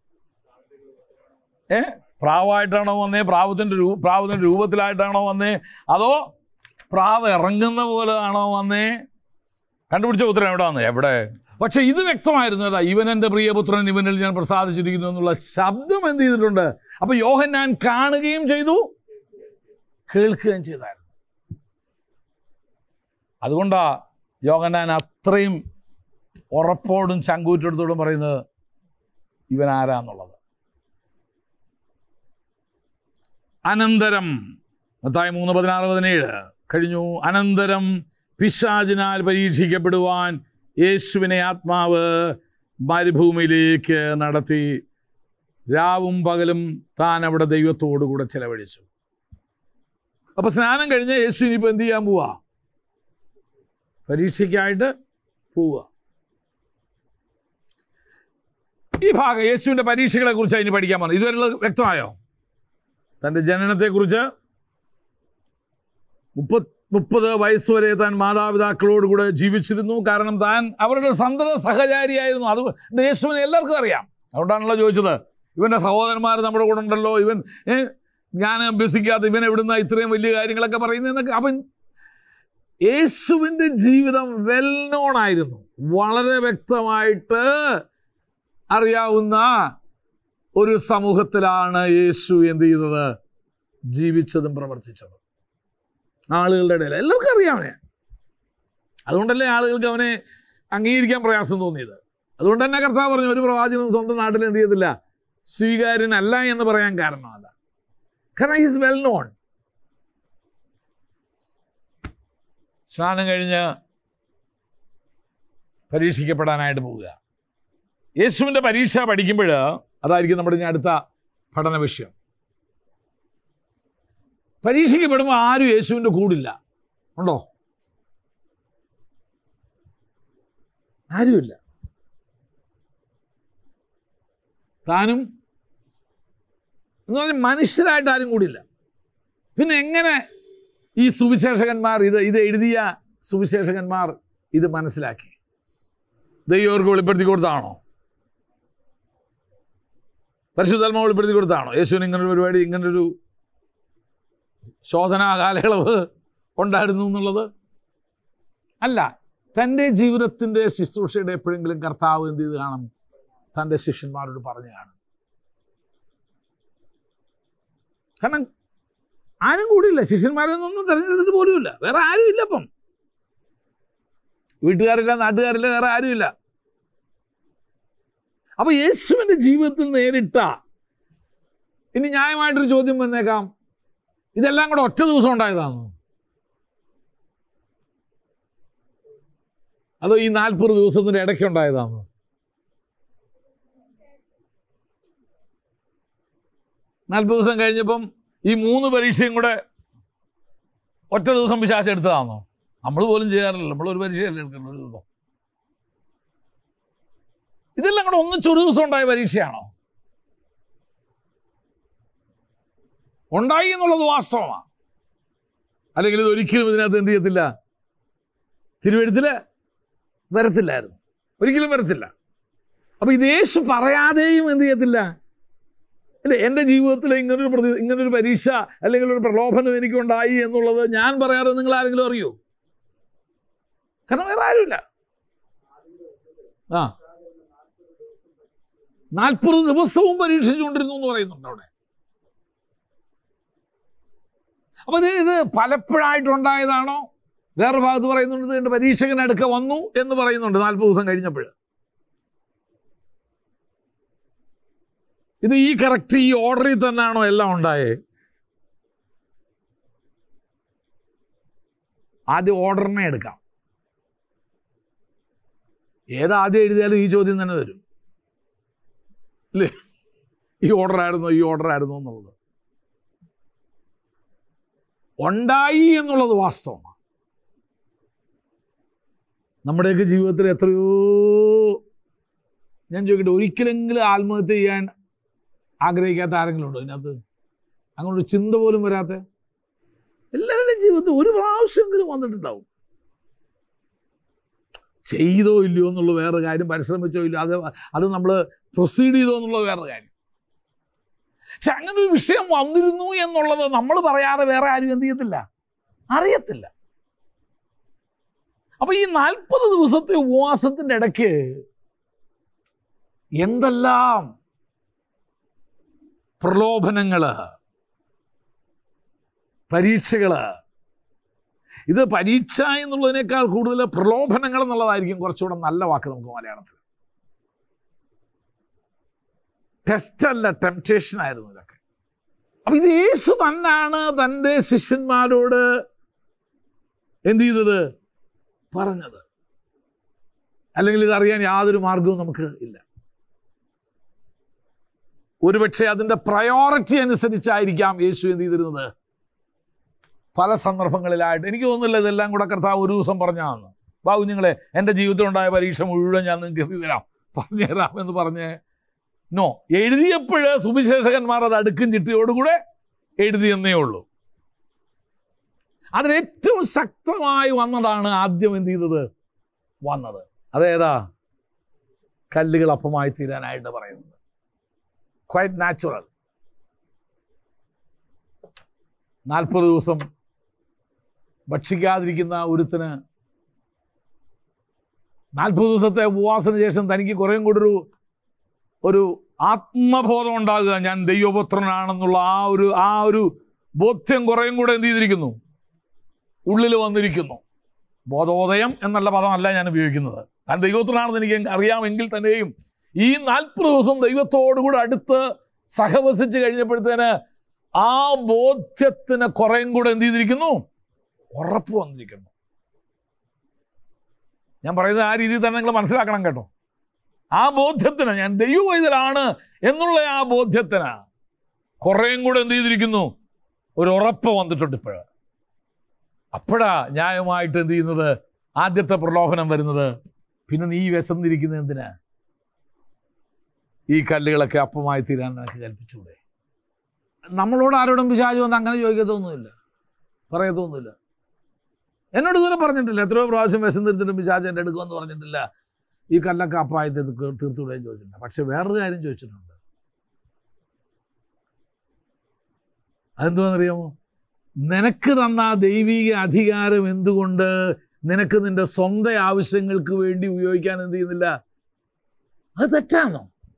ഏ പ്രാവായിട്ടാണോ വന്നേ പ്രാവത്തിൻ്റെ രൂ പ്രാവത്തിൻ്റെ രൂപത്തിലായിട്ടാണോ വന്നേ അതോ പ്രാവ് ഇറങ്ങുന്ന പോലെ ആണോ വന്നേ കണ്ടുപിടിച്ച ഉത്തരം എവിടെ വന്നേ എവിടെ പക്ഷെ ഇത് വ്യക്തമായിരുന്നു അതാ ഇവൻ എൻ്റെ പ്രിയപുത്രൻ ഇവനിൽ ഞാൻ പ്രസാദിച്ചിരിക്കുന്നു എന്നുള്ള ശബ്ദം എന്ത് ചെയ്തിട്ടുണ്ട് അപ്പൊ യോഹൻ ഞാൻ കാണുകയും ചെയ്തു കേൾക്കുകയും ചെയ്തായിരുന്നു അതുകൊണ്ടാ യോഹന്നാൻ അത്രയും ഉറപ്പോടും ചങ്കൂറ്റെടുത്തോടും പറയുന്നത് ഇവൻ ആരാന്നുള്ളത് അനന്തരം മത്തായി മൂന്ന് പതിനാറ് പതിനേഴ് കഴിഞ്ഞു അനന്തരം പിശാചിനാൽ പരീക്ഷിക്കപ്പെടുവാൻ യേശുവിനെ ആത്മാവ് മരുഭൂമിയിലേക്ക് നടത്തി രാവും പകലും താൻ അവിടെ ദൈവത്തോടു കൂടെ ചെലവഴിച്ചു അപ്പൊ സ്നാനം കഴിഞ്ഞ് യേശു ഇനിയിപ്പോൾ എന്ത് ചെയ്യാൻ പോവാ പരീക്ഷയ്ക്കായിട്ട് പോവുക ഈ ഭാഗം യേശുവിൻ്റെ പരീക്ഷകളെ കുറിച്ച് അതിന് പഠിക്കാൻ പോകുന്നത് ഇതുവരെ വ്യക്തമായോ തൻ്റെ ജനനത്തെക്കുറിച്ച് മുപ്പത് മുപ്പത് വയസ്സ് വരെ താൻ മാതാപിതാക്കളോട് കൂടെ ജീവിച്ചിരുന്നു കാരണം താൻ അവരുടെ സന്തത സഹചാരിയായിരുന്നു അത് യേശുവിനെ എല്ലാവർക്കും അറിയാം അതുകൊണ്ടാണല്ലോ ചോദിച്ചത് ഇവൻ്റെ സഹോദരന്മാർ നമ്മുടെ കൂടെ ഉണ്ടല്ലോ ഇവൻ ഏ, ഞാൻ അഭ്യസിക്കാത്ത ഇവൻ എവിടുന്ന ഇത്രയും വലിയ കാര്യങ്ങളൊക്കെ പറയുന്നതെന്നൊക്കെ അവൻ യേശുവിൻ്റെ ജീവിതം വെൽ നോൺ ആയിരുന്നു വളരെ വ്യക്തമായിട്ട് അറിയാവുന്ന ഒരു സമൂഹത്തിലാണ് യേശു എന്ത് ചെയ്തത് ജീവിച്ചതും പ്രവർത്തിച്ചതും ആളുകളുടെ ഇടയിൽ എല്ലാവർക്കും അറിയാം അവനെ അതുകൊണ്ടല്ലേ ആളുകൾക്ക് അവനെ അംഗീകരിക്കാൻ പ്രയാസം തോന്നിയത് അതുകൊണ്ട് തന്നെ കർത്താവ് പറഞ്ഞു ഒരു പ്രവാചകനും സ്വന്തം നാട്ടിൽ എന്ത് ചെയ്തില്ല സ്വീകാര്യനല്ല എന്ന് പറയാൻ കാരണം അതാ കാരണം ഈസ് വെൽ നോൺ സ്നാനം കഴിഞ്ഞ് പരീക്ഷിക്കപ്പെടാനായിട്ട് പോവുക യേശുവിൻ്റെ പരീക്ഷ പഠിക്കുമ്പോൾ അതായിരിക്കും നമ്മുടെ ഇനി അടുത്ത പഠന വിഷയം പരീക്ഷിക്കപ്പെടുമ്പോൾ ആരും യേശുവിൻ്റെ കൂടില്ല ഉണ്ടോ ആരുമില്ല താനും എന്ന് പറഞ്ഞാൽ മനുഷ്യരായിട്ട് ആരും കൂടില്ല പിന്നെ എങ്ങനെ ഈ സുവിശേഷകന്മാർ ഇത് ഇത് എഴുതിയ സുവിശേഷകന്മാർ ഇത് മനസ്സിലാക്കി ദൈവം അവർക്ക് വെളിപ്പെടുത്തി കൊടുത്താണോ പരിശുദ്ധാത്മ വെളിപ്പെടുത്തി കൊടുത്താണോ യേശുവിന് ഇങ്ങനൊരു പരിപാടി ഇങ്ങനൊരു ശോധനാ കാലയളവ് ഉണ്ടായിരുന്നു എന്നുള്ളത് അല്ല തൻ്റെ ജീവിതത്തിൻ്റെ ശുശ്രൂഷയുടെ എപ്പോഴെങ്കിലും കർത്താവ് എന്ത് ചെയ്ത് കാണും തൻ്റെ ശിഷ്യന്മാരോട് പറഞ്ഞു കാണും കാരണം ആരും കൂടിയില്ല ശിഷ്യന്മാരൊന്നും തിരഞ്ഞെടുത്തിട്ട് പോലുമില്ല വേറെ ആരും ഇല്ല അപ്പം വീട്ടുകാരില്ല നാട്ടുകാരില്ല വേറെ ആരുമില്ല അപ്പൊ യേശുവിൻ്റെ ജീവിതത്തിൽ നേരിട്ട ഇനി ന്യായമായിട്ടൊരു ചോദ്യം വന്നേക്കാം ഇതെല്ലാം കൂടെ ഒറ്റ ദിവസം ഉണ്ടായതാണോ അതോ ഈ നാൽപ്പത് ദിവസത്തിന്റെ ഇടയ്ക്ക് ഉണ്ടായതാണോ നാൽപ്പത് ദിവസം കഴിഞ്ഞപ്പം ഈ മൂന്ന് പരീക്ഷയും കൂടെ ഒറ്റ ദിവസം പിശാച് എടുത്തതാണോ നമ്മൾ പോലും ചെയ്യാറില്ല നമ്മൾ ഒരു പരീക്ഷയല്ലേ എടുക്കുന്നത് ഒരു ദിവസം ഇതെല്ലാം കൂടെ ഒന്നിച്ചൊരു ദിവസം ഉണ്ടായ പരീക്ഷയാണോ ഉണ്ടായി എന്നുള്ളത് വാസ്തവമാണ് അല്ലെങ്കിൽ ഇത് ഒരിക്കലും ഇതിനകത്ത് എന്ത് ചെയ്യത്തില്ല തിരുവഴുത്തിൽ വരത്തില്ലായിരുന്നു ഒരിക്കലും വരത്തില്ല അപ്പൊ ഇത് യേശു പറയാതെയും എന്ത് ചെയ്യത്തില്ല അല്ലേ എൻ്റെ ജീവിതത്തിൽ ഇങ്ങനൊരു പ്രതി ഇങ്ങനൊരു പരീക്ഷ അല്ലെങ്കിൽ ഒരു പ്രലോഭനം എനിക്കുണ്ടായി എന്നുള്ളത് ഞാൻ പറയാതെ നിങ്ങൾ ആരെങ്കിലും അറിയോ കാരണം വേറെ ആരുമില്ല ആ നാൽപ്പത് ദിവസവും പരീക്ഷിച്ചുകൊണ്ടിരുന്നു എന്ന് പറയുന്നുണ്ട് അവിടെ അപ്പൊ ഇത് ഇത് പലപ്പോഴായിട്ടുണ്ടായതാണോ വേറെ ഭാഗത്ത് പറയുന്നുണ്ട് ഇതിന്റെ പരീക്ഷകൻ അടുക്ക വന്നു എന്ന് പറയുന്നുണ്ട് നാൽപ്പത് ദിവസം കഴിഞ്ഞപ്പോൾ ഇത് ഈ കറക്റ്റ് ഈ ഓർഡറിൽ തന്നെയാണോ എല്ലാം ഉണ്ടായേ ആദ്യം ഓർഡറിനെ എടുക്കാം ഏതാദ്യം എഴുതിയാലും ഈ ചോദ്യം തന്നെ വരും അല്ലേ ഈ ഓർഡർ ആയിരുന്നോ ഈ ഓർഡർ ആയിരുന്നോ എന്നുള്ളത് ഉണ്ടായി എന്നുള്ളത് വാസ്തവമാണ് നമ്മുടെയൊക്കെ ജീവിതത്തിൽ എത്രയോ ഞാൻ ചോദിക്കട്ടെ ഒരിക്കലെങ്കിലും ആത്മഹത്യ ചെയ്യാൻ ആഗ്രഹിക്കാത്ത ആരെങ്കിലും ഉണ്ടോ ഇതിനകത്ത് അങ്ങനെ ഒരു ചിന്ത പോലും വരാത്ത എല്ലാവരുടെയും ജീവിതത്തിൽ ഒരു പ്രാവശ്യമെങ്കിലും വന്നിട്ടുണ്ടാവും ചെയ്തോ ഇല്ലയോ എന്നുള്ള വേറെ കാര്യം പരിശ്രമിച്ചോ ഇല്ലയോ അത് അത് നമ്മൾ പ്രൊസീഡ് ചെയ്തോ എന്നുള്ള വേറെ കാര്യം പക്ഷെ അങ്ങനെ ഒരു വിഷയം വന്നിരുന്നു എന്നുള്ളത് നമ്മൾ പറയാതെ വേറെ ആരും എന്ത് ചെയ്യത്തില്ല അറിയത്തില്ല അപ്പൊ ഈ നാൽപ്പത് ദിവസത്തെ ഉപവാസത്തിന്റെ ഇടയ്ക്ക് എന്തെല്ലാം പ്രലോഭനങ്ങള് പരീക്ഷകള് ഇത് പരീക്ഷ എന്നുള്ളതിനേക്കാൾ കൂടുതൽ പ്രലോഭനങ്ങൾ എന്നുള്ളതായിരിക്കും കുറച്ചുകൂടെ നല്ല വാക്ക് നമുക്ക് മലയാളത്തിൽ ടെസ്റ്റ് അല്ല ടെംപ്റ്റേഷൻ ആയിരുന്നു ഇതൊക്കെ അപ്പൊ ഇത് യേശു തന്നാണ് തൻ്റെ ശിഷ്യന്മാരോട് എന്ത് ചെയ്തത് പറഞ്ഞത് അല്ലെങ്കിൽ ഇതറിയാൻ യാതൊരു മാർഗവും നമുക്ക് ഇല്ല ഒരുപക്ഷെ അതിൻ്റെ പ്രയോറിറ്റി അനുസരിച്ചായിരിക്കാം യേശു എന്ത് ചെയ്തിരുന്നത് പല സന്ദർഭങ്ങളിലായിട്ട് എനിക്ക് തോന്നുന്നില്ല ഇതെല്ലാം കൂടെ കർത്താവ് ഒരു ദിവസം പറഞ്ഞാന്ന് ബാബു നിങ്ങളെ എൻ്റെ ജീവിതത്തിലുണ്ടായ പരീക്ഷ മുഴുവൻ ഞാൻ നിങ്ങൾക്ക് എഴുതി തരാം പറഞ്ഞു തരാം എന്ന് പറഞ്ഞ് നോ എഴുതിയപ്പോൾ സുവിശേഷകന്മാർ അത് അടുക്കും ചിട്ടയോടുകൂടെ എഴുതിയെന്നേ ഉള്ളൂ അതിൽ ഏറ്റവും ശക്തമായി വന്നതാണ് ആദ്യം എന്ത് ചെയ്തത് വന്നത് അതേതാ കല്ലുകൾ അപ്പമായി തീരാനായിട്ട് പറയുന്നത് ക്വൈറ്റ് നാച്ചുറൽ നാൽപ്പത് ദിവസം ഭക്ഷിക്കാതിരിക്കുന്ന ഒരുത്തിന് നാൽപ്പത് ദിവസത്തെ ഉപവാസത്തിന് ശേഷം തനിക്ക് കുറേയും കൂടെ ഒരു ഒരു ആത്മബോധം ഉണ്ടാകുക ഞാൻ ദൈവപുത്രനാണെന്നുള്ള ആ ഒരു ആ ഒരു ബോധ്യം കുറേയും കൂടെ എന്ത് ചെയ്തിരിക്കുന്നു ഉള്ളിൽ വന്നിരിക്കുന്നു ബോധോദയം എന്നുള്ള പദമല്ല ഞാൻ ഉപയോഗിക്കുന്നത് താൻ ദൈവത്തിനാണെന്ന് എനിക്ക് അറിയാമെങ്കിൽ തന്നെയും ഈ നാൽപ്പത് ദിവസം ദൈവത്തോടുകൂടെ അടുത്ത് സഹവസിച്ച് കഴിഞ്ഞപ്പോഴത്തേന് ആ ബോധ്യത്തിന് കുറേയും കൂടെ എന്ത് ചെയ്തിരിക്കുന്നു ഉറപ്പ് വന്നിരിക്കുന്നു ഞാൻ പറയുന്നത് ആ രീതിയിൽ തന്നെ നിങ്ങൾ മനസ്സിലാക്കണം കേട്ടോ ആ ബോധ്യത്തിന് ഞാൻ ദൈവവൈതലാണ് എന്നുള്ള ആ ബോധ്യത്തിന് കുറേയും കൂടെ എന്ത് ചെയ്തിരിക്കുന്നു ഒരു ഉറപ്പ് വന്നിട്ടുണ്ട് ഇപ്പോഴ് അപ്പോഴാ ന്യായമായിട്ട് എന്ത് ചെയ്യുന്നത് ആദ്യത്തെ പ്രലോഭനം വരുന്നത് പിന്നെ നീ വിശന്നിരിക്കുന്ന എന്തിനാ ഈ കല്ലുകളൊക്കെ അപ്പമായി തീരാൻ നിനക്ക് കൽപ്പിച്ചൂടെ നമ്മളോട് ആരോടും പിശാചു വന്ന് അങ്ങനെ ചോദിക്കത്തൊന്നുമില്ല പറയത്തൊന്നുമില്ല എന്നോട് ഇതുവരെ പറഞ്ഞിട്ടില്ല എത്രയോ പ്രാവശ്യം വിശന്നിരുത്തിട്ടും പിശാച് എൻ്റെ എടുക്കുമെന്ന് പറഞ്ഞിട്ടില്ല ഈ കല്ലൊക്കെ അപ്പായി തീർത്തുവിടുകയും ചോദിച്ചിട്ടുണ്ട് പക്ഷെ വേറൊരു കാര്യം ചോദിച്ചിട്ടുണ്ട് അതെന്തുവാണെന്നറിയാമോ നിനക്ക് തന്ന ആ ദൈവിക അധികാരം എന്തുകൊണ്ട് നിനക്ക് നിന്റെ സ്വന്തം ആവശ്യങ്ങൾക്ക് വേണ്ടി ഉപയോഗിക്കാൻ എന്ത് ചെയ്യുന്നില്ല അത് തെറ്റാണോ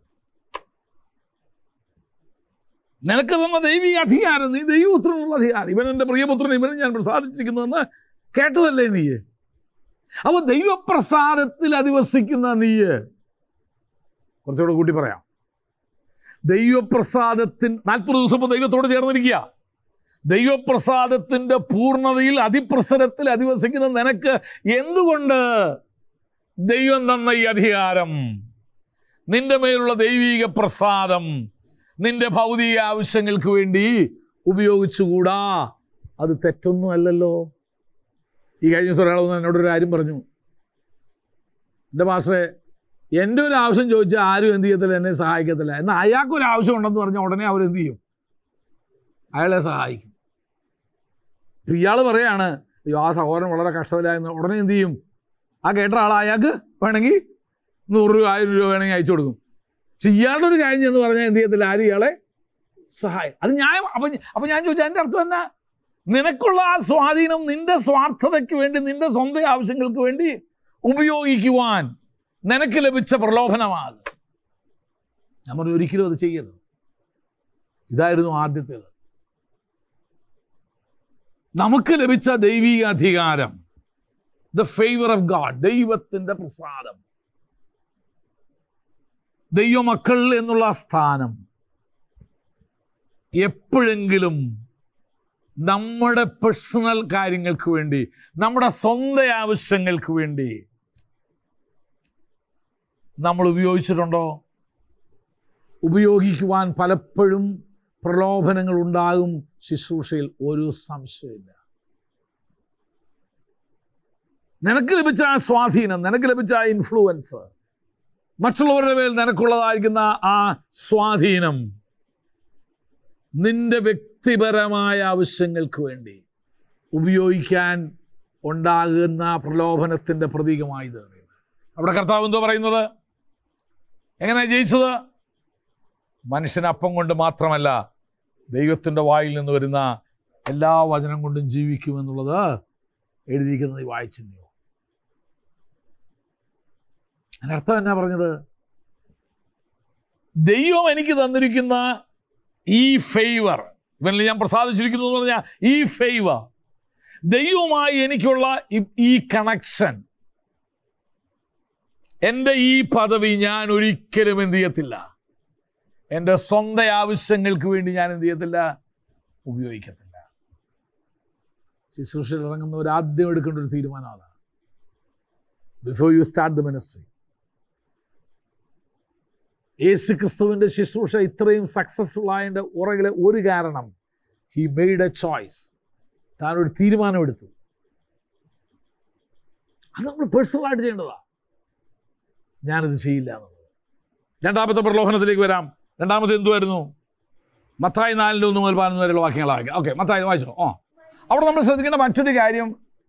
നിനക്ക് തന്ന ദൈവിക അധികാരം നീ ദൈവപുത്രനുള്ള അധികാരം ഇവൻ എൻ്റെ പ്രിയപുത്രൻ ഇവനെ ഞാൻ പ്രസാദിച്ചിരിക്കുന്നുവെന്ന് കേട്ടതല്ലേ നീ അപ്പൊ ദൈവപ്രസാദത്തിൽ അധിവസിക്കുന്ന നീ കുറച്ചുകൂടെ കൂട്ടി പറയാം ദൈവപ്രസാദത്തിൻ നാൽപ്പത് ദിവസം ഇപ്പൊ ദൈവത്തോട് ചേർന്നിരിക്കുക ദൈവപ്രസാദത്തിന്റെ പൂർണ്ണതയിൽ അതിപ്രസരത്തിൽ അധിവസിക്കുന്ന നിനക്ക് എന്തുകൊണ്ട് ദൈവം തന്ന ഈ അധികാരം നിന്റെ മേലുള്ള ദൈവീക പ്രസാദം നിന്റെ ഭൗതിക ആവശ്യങ്ങൾക്ക് വേണ്ടി ഉപയോഗിച്ചുകൂടാ അത് തെറ്റൊന്നും അല്ലല്ലോ ഈ കഴിഞ്ഞ ദിവസം ഒരാൾ വന്ന് എന്നോടൊരു കാര്യം പറഞ്ഞു എൻ്റെ മാസ്റ്ററെ എൻ്റെ ഒരു ആവശ്യം ചോദിച്ചാൽ ആരും എന്ത് ചെയ്യത്തില്ല എന്നെ സഹായിക്കത്തില്ല എന്നാൽ അയാൾക്കൊരു ആവശ്യം ഉണ്ടെന്ന് പറഞ്ഞാൽ ഉടനെ അവരെന്ത് ചെയ്യും അയാളെ സഹായിക്കും ഇപ്പം ഇയാൾ പറയാണ് അയ്യോ ആ സഹോദരൻ വളരെ കഷ്ടത്തിലായെന്ന് ഉടനെ എന്ത് ചെയ്യും ആ കേട്ട ആൾ അയാൾക്ക് വേണമെങ്കിൽ നൂറ് രൂപ ആയിരം രൂപ വേണമെങ്കിൽ അയച്ചു കൊടുക്കും പക്ഷെ ഇയാളുടെ ഒരു കാര്യം എന്ന് പറഞ്ഞാൽ എന്ത് ചെയ്യത്തില്ല ആരും ഇയാളെ സഹായം അത് ഞാൻ അപ്പം അപ്പം ഞാൻ ചോദിച്ചാൽ എൻ്റെ അർത്ഥം എന്നാ നിനക്കുള്ള ആ സ്വാധീനം നിന്റെ സ്വാർത്ഥതയ്ക്ക് വേണ്ടി നിന്റെ സ്വന്തം ആവശ്യങ്ങൾക്ക് വേണ്ടി ഉപയോഗിക്കുവാൻ നിനക്ക് ലഭിച്ച പ്രലോഭനമാണ് ഞാൻ പറഞ്ഞു ഒരിക്കലും അത് ചെയ്യരുത് ഇതായിരുന്നു ആദ്യത്തേത് നമുക്ക് ലഭിച്ച ദൈവിക അധികാരം ദ ഫേവർ ഓഫ് ഗാഡ് ദൈവത്തിൻ്റെ പ്രസാദം ദൈവമക്കൾ എന്നുള്ള സ്ഥാനം എപ്പോഴെങ്കിലും നമ്മുടെ പേഴ്സണൽ കാര്യങ്ങൾക്ക് വേണ്ടി നമ്മുടെ സ്വന്തം ആവശ്യങ്ങൾക്ക് വേണ്ടി നമ്മൾ ഉപയോഗിച്ചിട്ടുണ്ടോ ഉപയോഗിക്കുവാൻ പലപ്പോഴും പ്രലോഭനങ്ങൾ ഉണ്ടാകും ശുശ്രൂഷയിൽ ഒരു സംശയമില്ല നിനക്ക് ലഭിച്ച ആ സ്വാധീനം നിനക്ക് ലഭിച്ച ആ ഇൻഫ്ലുവൻസ് മറ്റുള്ളവരുടെ മേൽ നിനക്കുള്ളതായിരിക്കുന്ന ആ സ്വാധീനം നിന്റെ വ്യക്തിപരമായ ആവശ്യങ്ങൾക്ക് വേണ്ടി ഉപയോഗിക്കാൻ ഉണ്ടാകുന്ന പ്രലോഭനത്തിൻ്റെ പ്രതീകമായി ഇത് അവിടെ കർത്താവ് എന്തോ പറയുന്നത് എങ്ങനെയാണ് ജയിച്ചത് മനുഷ്യൻ അപ്പം കൊണ്ട് മാത്രമല്ല ദൈവത്തിൻ്റെ വായിൽ നിന്ന് വരുന്ന എല്ലാ വചനം കൊണ്ടും ജീവിക്കുമെന്നുള്ളത് എഴുതിയിരിക്കുന്നത് ഈ വായിച്ചില്ലയോ അതിനർത്ഥം എന്നാ പറഞ്ഞത് ദൈവം എനിക്ക് തന്നിരിക്കുന്ന ഈ ഫേവർ ഇവനിൽ ഞാൻ പ്രസാദിച്ചിരിക്കുന്നു എന്ന് പറഞ്ഞാൽ ഈ ഫേവർ ദൈവവുമായി എനിക്കുള്ള ഈ- ഈ കണക്ഷൻ എൻ്റെ ഈ പദവി ഞാൻ ഒരിക്കലും എന്ത് ചെയ്യത്തില്ല എൻ്റെ സ്വന്തം ആവശ്യങ്ങൾക്ക് വേണ്ടി ഞാൻ എന്ത് ചെയ്യത്തില്ല ഉപയോഗിക്കത്തില്ല ശുശ്രൂഷയിൽ ഇറങ്ങുന്നവർ ആദ്യം എടുക്കേണ്ട ഒരു തീരുമാനമാണ് before you start the ministry Yesu ക്രിസ്തുവിൻ്റെ ശുശ്രൂഷ ഇത്രയും സക്സസ്ഫുൾ ആയതിൻ്റെ ഉറകിലെ ഒരു കാരണം ഹി മെയ്ഡ് എ ചോയ്സ് താൻ ഒരു തീരുമാനമെടുത്തു അത് നമ്മൾ പേഴ്സണലായിട്ട് ചെയ്യേണ്ടതാണ് ഞാനിത് ചെയ്യില്ല എന്നുള്ളത് രണ്ടാമത്തെ പ്രലോഭനത്തിലേക്ക് വരാം രണ്ടാമത്തെ എന്തുമായിരുന്നു മത്തായി നാലിൻ്റെ ഒന്ന് മുതൽ പതിനൊന്ന് വരെയുള്ള വാക്യങ്ങളാക്കി ഓക്കെ മത്തായി വായിച്ചോ ആ അവിടെ നമ്മൾ ശ്രദ്ധിക്കേണ്ട മറ്റൊരു കാര്യം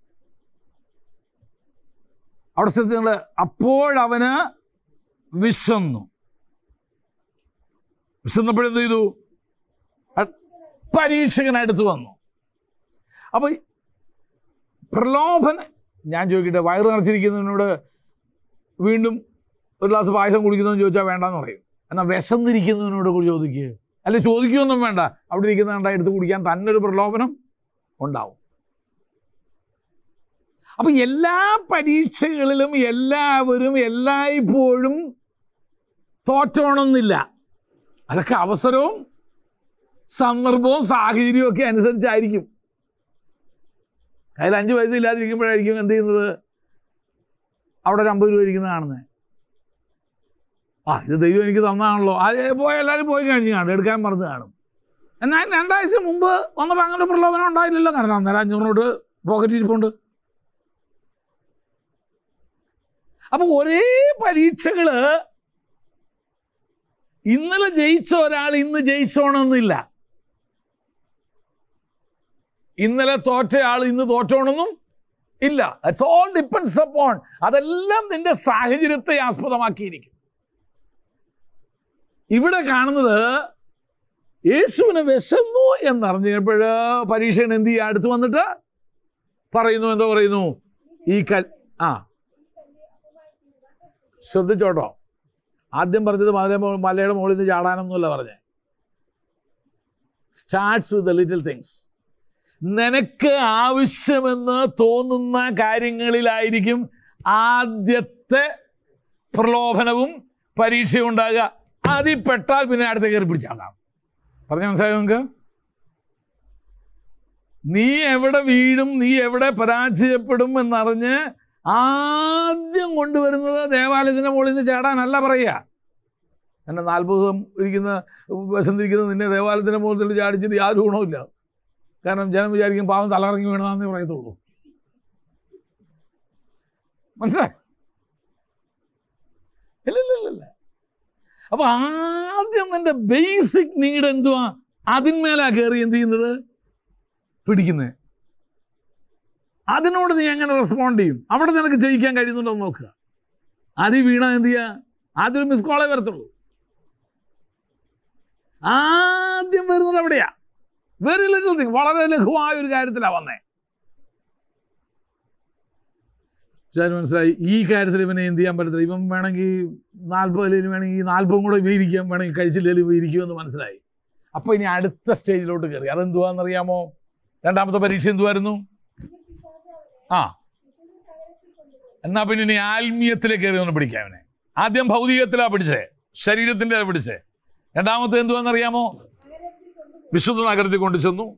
അവിടെ ശ്രദ്ധിക്കേണ്ട അപ്പോഴവന് വിശന്നു വിശന്നപ്പോഴെന്ത് ചെയ്തു അ- പരീക്ഷകൻ അടുത്ത് വന്നു അപ്പോൾ പ്രലോഭന ഞാൻ ചോദിക്കട്ടെ വയറ് നിറച്ചിരിക്കുന്നതിനോട് വീണ്ടും ഒരു ഗ്ലാസ് പായസം കുടിക്കുന്നതെന്ന് ചോദിച്ചാൽ വേണ്ടെന്ന് പറയും എന്നാൽ വിശന്നിരിക്കുന്നതിനോട് കൂടി ചോദിക്കുക അല്ലെ ചോദിക്കുകയൊന്നും വേണ്ട അവിടെ ഇരിക്കുന്ന കണ്ട എടുത്ത് കുടിക്കാൻ തന്നെ ഒരു പ്രലോഭനം ഉണ്ടാവും അപ്പം എല്ലാ പരീക്ഷകളിലും എല്ലാവരും എല്ലായ്പ്പോഴും തോറ്റോണമെന്നില്ല അതൊക്കെ അവസരവും സന്ദർഭവും സാഹചര്യവും ഒക്കെ അനുസരിച്ചായിരിക്കും കയ്യിൽ അഞ്ച് പൈസ ഇല്ലാതിരിക്കുമ്പോഴായിരിക്കും എന്ത് ചെയ്യുന്നത് അവിടെ ഒരു അമ്പത് രൂപ ഇരിക്കുന്നത് കാണുന്നത് ആ ഇത് ദൈവം എനിക്ക് തന്നാണല്ലോ അത് പോയി എല്ലാവരും പോയി കഴിഞ്ഞ് കാണും എടുക്കാൻ മറന്ന് കാണും എന്നാൽ രണ്ടാഴ്ച മുമ്പ് വന്നപ്പോൾ അങ്ങനെ ഒരു പ്രലോഭനം ഉണ്ടായില്ലല്ലോ കാരണം അന്നേരം അഞ്ഞൂറിനോട് പോക്കറ്റ് ഇരിപ്പുണ്ട് അപ്പോൾ ഒരേ പരീക്ഷകൾ ഇന്നലെ ജയിച്ച ഒരാൾ ഇന്ന് ജയിച്ചോണമെന്നില്ല ഇന്നലെ തോറ്റ ആൾ ഇന്ന് തോറ്റോണമെന്നും ഇല്ല ഇറ്റ്സ് ഓൾ ഡിപ്പെൻസ് അപ്പോൺ അതെല്ലാം നിന്റെ സാഹചര്യത്തെ ആസ്പദമാക്കിയിരിക്കും ഇവിടെ കാണുന്നത് യേശുവിനെ വിശന്നു എന്നറിഞ്ഞപ്പോൾ പരീക്ഷകൻ എന്ത് ചെയ്യുക അടുത്ത് വന്നിട്ട് പറയുന്നു എന്തോ പറയുന്നു ഈ കൽ ആ ശ്രദ്ധിച്ചോട്ടോ ആദ്യം പറഞ്ഞത് മല മലയുടെ മുകളിൽ നിന്ന് ചാടാനൊന്നുമല്ല പറഞ്ഞേ starts with the little things നിനക്ക് ആവശ്യമെന്ന് തോന്നുന്ന കാര്യങ്ങളിലായിരിക്കും ആദ്യത്തെ പ്രലോഭനവും പരീക്ഷയും ഉണ്ടാകുക അതിൽ പെട്ടാൽ പിന്നെ അടുത്ത കയറി പിടിച്ചാകാം പറഞ്ഞ മനസ്സിലായോ നിങ്ങൾക്ക് നീ എവിടെ വീഴും നീ എവിടെ പരാജയപ്പെടും എന്നറിഞ്ഞ് ആദ്യം കൊണ്ടുവരുന്നത് ദേവാലയത്തിൻ്റെ മുകളിൽ നിന്ന് ചാടാനല്ല പറയുക എന്നെ നാൽപ്പത് ദിവസം ഇരിക്കുന്ന വസന്തിരിക്കുന്ന നിന്നെ ദേവാലയത്തിൻ്റെ മുകളിൽ ചാടിച്ചിട്ട് യാതൊരു ഗുണവുമില്ല കാരണം ജനം വിചാരിക്കും പാവം തലറങ്ങി വീണതാന്നേ പറയത്തുള്ളൂ മനസ്സിലായി ഇല്ല ഇല്ല ഇല്ല ഇല്ല അപ്പൊ ആദ്യം നിന്റെ ബേസിക് നീഡ് എന്തുവാ അതിന്മേലാ കയറി എന്ത് ചെയ്യുന്നത് പിടിക്കുന്നത് അതിനോട് നീ എങ്ങനെ റെസ്പോണ്ട് ചെയ്യും അവിടെ നിനക്ക് ജയിക്കാൻ കഴിയുന്നുണ്ടോ എന്ന് നോക്കുക അതി വീണ എന്ത് ചെയ്യുക ആദ്യം ഒരു മിസ് കോളേ വരത്തുള്ളൂ ആദ്യം വരുന്നത് എവിടെയാ വെരി ലിറ്റിൽ തിങ് വളരെ ലഘുവായ ഒരു കാര്യത്തിലാണ് വന്നേ ഞാൻ മനസ്സിലായി ഈ കാര്യത്തിൽ ഇവനെ എന്ത് ചെയ്യാൻ പറ്റത്തില്ല ഇവൻ വേണമെങ്കിൽ നാൽപ്പതിലും വേണമെങ്കിൽ നാൽപ്പതും കൂടെ ഇവ ഇരിക്കാം വേണമെങ്കിൽ കഴിച്ചില്ലെങ്കിലും ഇവ ഇരിക്കുമെന്ന് മനസ്സിലായി അപ്പോൾ ഇനി അടുത്ത സ്റ്റേജിലോട്ട് കയറി അതെന്തുവാണെന്നറിയാമോ രണ്ടാമത്തെ പരീക്ഷ എന്തുവായിരുന്നു ആ എന്നാ പിന്നെ ഇനി ആത്മീയത്തിലേക്ക് കയറി ഒന്ന് പിടിക്കാം അവനെ ആദ്യം ഭൗതികത്തിലാ പിടിച്ചേ ശരീരത്തിൻ്റെ പിടിച്ചേ രണ്ടാമത്തെ എന്തുവാണെന്നറിയാമോ വിശുദ്ധ നഗരത്തിൽ കൊണ്ടു ചെന്നു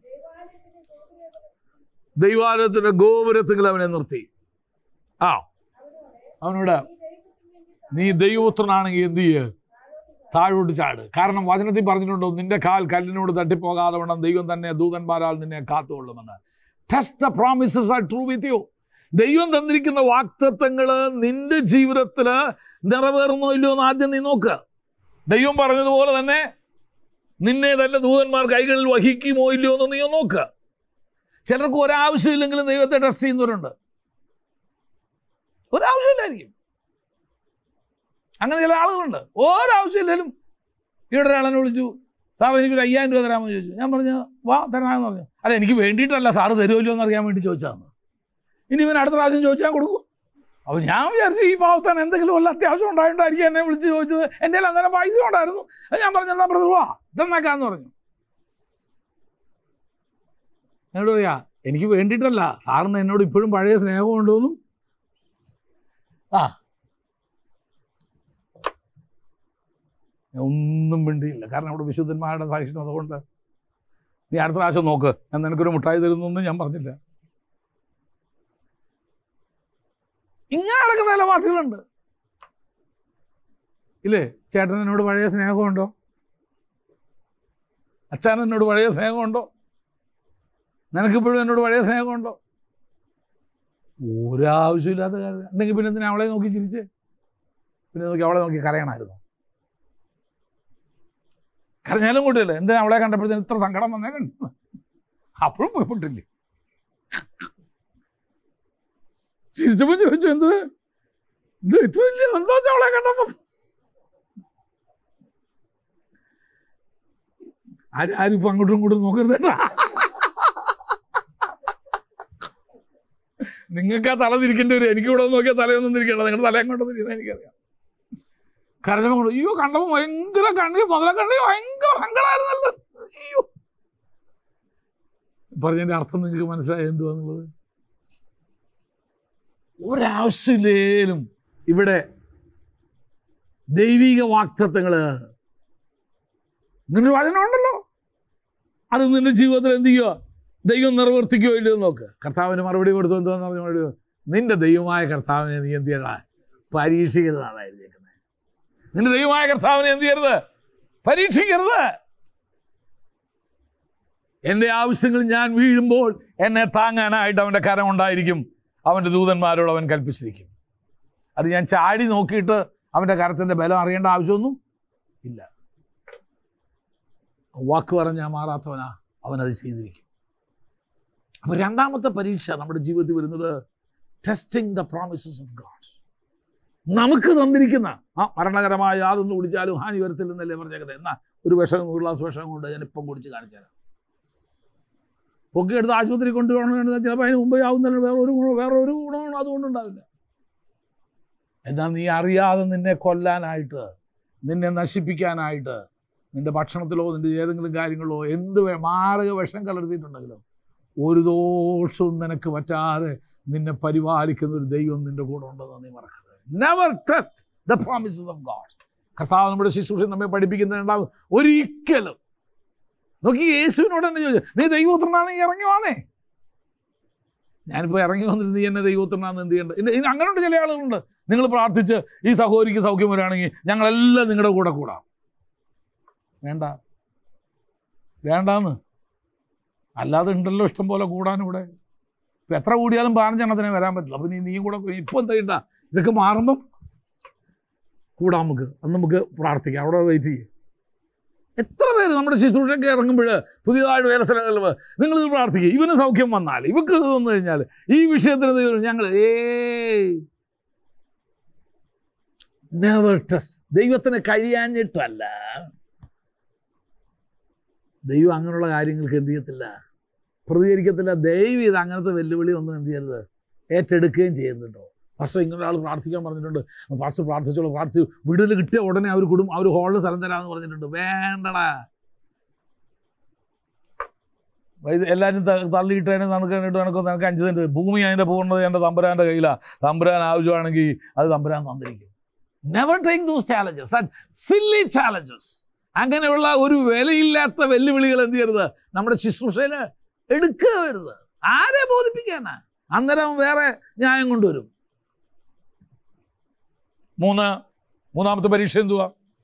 ദൈവാലയത്തിന്റെ ഗോപുരത്തിൽ അവനെ നിർത്തി ആ അവനോട് നീ ദൈവപുത്രനാണെങ്കിൽ എന്ത് ചെയ്യ് താഴോട്ട് ചാട് കാരണം വചനത്തിൽ പറഞ്ഞിട്ടുണ്ടോ നിന്റെ കാൽ കല്ലിനോട് തട്ടിപ്പോകാതെ വേണം ദൈവം തന്നെ ദൂതന്മാരാൽ നിന്നെ കാത്തുകൊള്ളുമെന്ന് test the promises are true with you ദൈവം തന്നിരിക്കുന്ന വാക്തത്വങ്ങൾ നിന്റെ ജീവിതത്തിൽ നിറവേറുന്നോ ഇല്ലയോ എന്ന് ആദ്യം നീ നോക്കുക ദൈവം പറഞ്ഞതുപോലെ തന്നെ നിന്നെ തന്നെ ദൂതന്മാർ കൈകളിൽ വഹിക്കുമോ ഇല്ലയോ എന്ന് നീ ഒന്ന് നോക്കുക ചിലർക്ക് ഒരാവശ്യമില്ലെങ്കിലും ദൈവത്തെ ടെസ്റ്റ് ചെയ്യുന്നവരുണ്ട് ഒരാവശ്യമില്ലായിരിക്കും അങ്ങനെ ചില ആളുകളുണ്ട് ഒരാവശ്യമില്ലെങ്കിലും ഇവിടെ ഒരാളെന്നെ വിളിച്ചു സാർ എനിക്കൊരു അയ്യായിരം രൂപ തരാമെന്ന് ചോദിച്ചു ഞാൻ പറഞ്ഞു വാ തരാമെന്ന് പറഞ്ഞു അല്ല എനിക്ക് വേണ്ടിയിട്ടല്ല സാറ് തരുമല്ലോ എന്ന് അറിയാൻ വേണ്ടി ചോദിച്ചതാണ് ഇനി ഇവൻ അടുത്ത പ്രാവശ്യം ചോദിച്ചാൽ കൊടുക്കും അപ്പോൾ ഞാൻ വിചാരിച്ചു ഈ പാവത്താൻ എന്തെങ്കിലും വല്ല അത്യാവശ്യം ഉണ്ടായിട്ടായിരിക്കും എന്നെ വിളിച്ച് ചോദിച്ചത് എൻ്റെ കയ്യിൽ അന്നേരം പൈസ ഉണ്ടായിരുന്നു അത് ഞാൻ പറഞ്ഞു എന്നാ ബ്രദർ വാ ഇതെന്നാക്കാന്ന് പറഞ്ഞു എന്നോട് പറയാ എനിക്ക് വേണ്ടിയിട്ടല്ല സാറിന് എന്നോട് ഇപ്പോഴും പഴയ സ്നേഹം ഉണ്ടോന്നും ആ ഞാൻ ഒന്നും മിണ്ടിയില്ല കാരണം അവിടെ വിശുദ്ധന്മാരുടെ സാക്ഷ്യം അതുകൊണ്ട് നീ അടുത്ത പ്രാവശ്യം നോക്ക് ഞാൻ നിനക്കൊരു മുട്ടായി തരുന്നൊന്നും ഞാൻ പറഞ്ഞില്ല ഇങ്ങനെ നടക്കുന്ന ചില പാർട്ടികളുണ്ട് ഇല്ലേ ചേട്ടൻ എന്നോട് പഴയ സ്നേഹമുണ്ടോ അച്ഛൻ എന്നോട് പഴയ സ്നേഹമുണ്ടോ നിനക്കിപ്പോഴും എന്നോട് പഴയ സ്നേഹമുണ്ടോ ഒരാവശ്യമില്ലാത്ത കാര്യം ഉണ്ടെങ്കിൽ പിന്നെ എന്തിനാ അവളെ നോക്കി ചിരിച്ച് പിന്നെ നോക്കി അവളെ നോക്കി കരയണമായിരുന്നു കരഞ്ഞാലും കൂട്ടിയല്ലേ എന്തിനാ അവളെ കണ്ടപ്പോഴത്തേന് ഇത്ര സങ്കടം വന്നേ കണ്ടു അപ്പോഴും പോയിപ്പെട്ടില്ലേ ചിരിച്ചപ്പോൾ ചോദിച്ചു എന്ത് ഇത് ഇത്ര വലിയ സന്തോഷം അവളെ കണ്ടപ്പോ ആരും ആരും ഇപ്പൊ അങ്ങോട്ടും ഇങ്ങോട്ടും നോക്കരുത് കേട്ടാ നിങ്ങൾക്ക് ആ തല തിരിക്കേണ്ടി വരും എനിക്ക് ഇവിടെ നോക്കിയാൽ തലയൊന്നും തിരിക്കേണ്ട നിങ്ങളുടെ തല എങ്ങോട്ട് തിരിക്കുന്നത് എനിക്കറിയാം കരച്ചപ്പം കൊണ്ട് അയ്യോ കണ്ടപ്പോൾ ഭയങ്കര കണ്ണി മുതല കണ്ണി ഭയങ്കര സങ്കടമായിരുന്നല്ലോ അയ്യോ പറഞ്ഞതിന്റെ അർത്ഥം നിങ്ങൾക്ക് മനസ്സിലായ എന്തുവാന്നുള്ളത് ഒരാവശ്യമില്ലേലും ഇവിടെ ദൈവിക വാക്തത്വങ്ങള് നിന്റെ വചനമുണ്ടല്ലോ അത് നിന്റെ ജീവിതത്തിൽ എന്ത് ചെയ്യുക ദൈവം നിറവർത്തിക്കുകയോ ഇല്ലയോ എന്ന് നോക്ക് കർത്താവിന് മറുപടി കൊടുത്തു എന്താന്ന് പറഞ്ഞ മറുപടി നിന്റെ ദൈവമായ കർത്താവിനെ നീ എന്ത് ചെയ്യണ പരീക്ഷിക്കരുതാണ് എഴുതിയേക്കുന്നത് നിന്റെ ദൈവമായ കർത്താവിനെ എന്ത് ചെയ്യരുത് പരീക്ഷിക്കരുത് എൻ്റെ ആവശ്യങ്ങൾ ഞാൻ വീഴുമ്പോൾ എന്നെ താങ്ങാനായിട്ട് അവൻ്റെ കരം ഉണ്ടായിരിക്കും അവൻ്റെ ദൂതന്മാരോട് അവൻ കൽപ്പിച്ചിരിക്കും അത് ഞാൻ ചാടി നോക്കിയിട്ട് അവൻ്റെ കരത്തിൻ്റെ ബലം അറിയേണ്ട ആവശ്യമൊന്നും ഇല്ല വാക്ക് പറഞ്ഞാൽ മാറാത്തവനാ അവനത് ചെയ്തിരിക്കും അപ്പോൾ രണ്ടാമത്തെ പരീക്ഷ നമ്മുടെ ജീവിതത്തിൽ വരുന്നത് testing the promises of God നമുക്ക് തന്നിരിക്കുന്ന ആ മരണകരമായ യാതൊന്നും കുടിച്ചാലും ഹാനി വരത്തില്ലെന്നല്ലേ പറഞ്ഞേക്കുന്നത് എന്നാ ഒരു വിഷം ഒരു ഗ്ലാസ് വിഷം കൊണ്ട് ഞാൻ ഇപ്പം കുടിച്ച് കാണിച്ചു തരാം പൊക്കിയെടുത്ത് ആശുപത്രി കൊണ്ടുപോകണമെന്ന് ചിലപ്പോൾ അതിന് മുമ്പേ ആവുന്നല്ലോ വേറെ ഒരു ഗുണം വേറെ ഒരു ഗുണവും അതുകൊണ്ടുണ്ടാവില്ല എന്നാൽ നീ അറിയാതെ നിന്നെ കൊല്ലാനായിട്ട് നിന്നെ നശിപ്പിക്കാനായിട്ട് നിന്റെ ഭക്ഷണത്തിലോ നിന്റെ ഏതെങ്കിലും കാര്യങ്ങളോ എന്ത് വേ- മാരക വിഷം കലർത്തിയിട്ടുണ്ടെങ്കിലോ ഒരു ദോഷവും നിനക്ക് പറ്റാതെ നിന്നെ പരിപാലിക്കുന്ന ഒരു ദൈവം നിന്റെ കൂടെ ഉണ്ടെന്ന് നീ മറക്കരുത് never test the promises of God കർത്താവ് നമ്മുടെ ശുശ്രൂഷ നമ്മെ പഠിപ്പിക്കുന്നുണ്ടാവും ഒരിക്കലും നോക്കി യേശുവിനോട് തന്നെ ചോദിച്ചു നീ ദൈവപുത്രനാണെങ്കിൽ ഇറങ്ങി വാന്നേ ഞാനിപ്പോൾ ഇറങ്ങി വന്നിട്ട് നീ എന്നെ ദൈവപുത്രനാണെന്ന് എന്ത് ചെയ്യേണ്ടത് ഇന്ന് ഇന്ന് അങ്ങനെയുണ്ട് ചില ആളുകളുണ്ട് നിങ്ങൾ പ്രാർത്ഥിച്ച് ഈ സഹോദരിക്ക് സൗഖ്യം വരികയാണെങ്കിൽ ഞങ്ങളെല്ലാം നിങ്ങളുടെ കൂടെ കൂടാം വേണ്ട വേണ്ടാന്ന് അല്ലാതെ ഉണ്ടല്ലോ ഇഷ്ടം പോലെ കൂടാൻ ഇവിടെ ഇപ്പം എത്ര കൂടിയാലും പതിനഞ്ചെണ്ണത്തിനെ വരാൻ പറ്റില്ല അപ്പം നീ നീയും കൂടെ ഇപ്പം എന്താ ചെയ്യണ്ട ഇതൊക്കെ മാറുമ്പം കൂടാം നമുക്ക് അന്ന് നമുക്ക് പ്രാർത്ഥിക്കാം അവിടെ വെയിറ്റ് ചെയ്യും എത്ര പേര് നമ്മുടെ ശുശ്രൂഷയ്ക്ക് ഇറങ്ങുമ്പോൾ പുതിയതായിട്ട് വേറെ സ്ഥലങ്ങളിൽ നിങ്ങളിത് പ്രാർത്ഥിക്കുക ഇവന് സൗഖ്യം വന്നാൽ ഇവക്ക് ഇത് വന്നു കഴിഞ്ഞാൽ ഈ വിഷയത്തിന് ദൈവം ഞങ്ങൾ ഏ നെവർ ടെസ്റ്റ് ദൈവത്തിന് കഴിയാഞ്ഞിട്ടല്ല ദൈവം അങ്ങനെയുള്ള കാര്യങ്ങൾക്ക് എന്ത് ചെയ്യത്തില്ല പ്രതികരിക്കത്തില്ല ദൈവം ഇത് അങ്ങനത്തെ വെല്ലുവിളി ഒന്നും എന്ത് ചെയ്യരുത് ഏറ്റെടുക്കുകയും ചെയ്യുന്നുണ്ടോ പാസ്റ്റർ ഇങ്ങനെ ഒരാൾ പ്രാർത്ഥിക്കാൻ പറഞ്ഞിട്ടുണ്ട് പാസ്റ്റർ പ്രാർത്ഥിച്ചോളൂ പ്രാർത്ഥിച്ചു വീട്ടിൽ കിട്ടിയ ഉടനെ അവർ കുടുംബം അവർ ഹോളിൽ സ്ഥലം തരാമെന്ന് പറഞ്ഞിട്ടുണ്ട് വേണ്ടടാ ഇത് എല്ലാവരും ത- തള്ളിയിട്ടതിനെ നമുക്ക് കണ്ടിട്ട് നിനക്ക് നിനക്ക് അഞ്ച് സെൻറ്റ് ഭൂമി അതിൻ്റെ പൂർണ്ണത എൻ്റെ തമ്പുരാൻ്റെ കയ്യിലാണ് തമ്പുരാൻ ആവശ്യമാണെങ്കിൽ അത് തമ്പുരാൻ തന്നിരിക്കും never take those challenges and silly challenges അങ്ങനെയുള്ള ഒരു വിലയില്ലാത്ത വെല്ലുവിളികൾ എന്ത് ചെയ്യരുത് നമ്മുടെ ശുശ്രൂഷയിൽ എടുക്കരുത് ആരെ ബോധിപ്പിക്കാനാ അന്നേരം വേറെ ന്യായം കൊണ്ടുവരും മൂന്ന് മൂന്നാമത്തെ പരീക്ഷ എന്തുവാ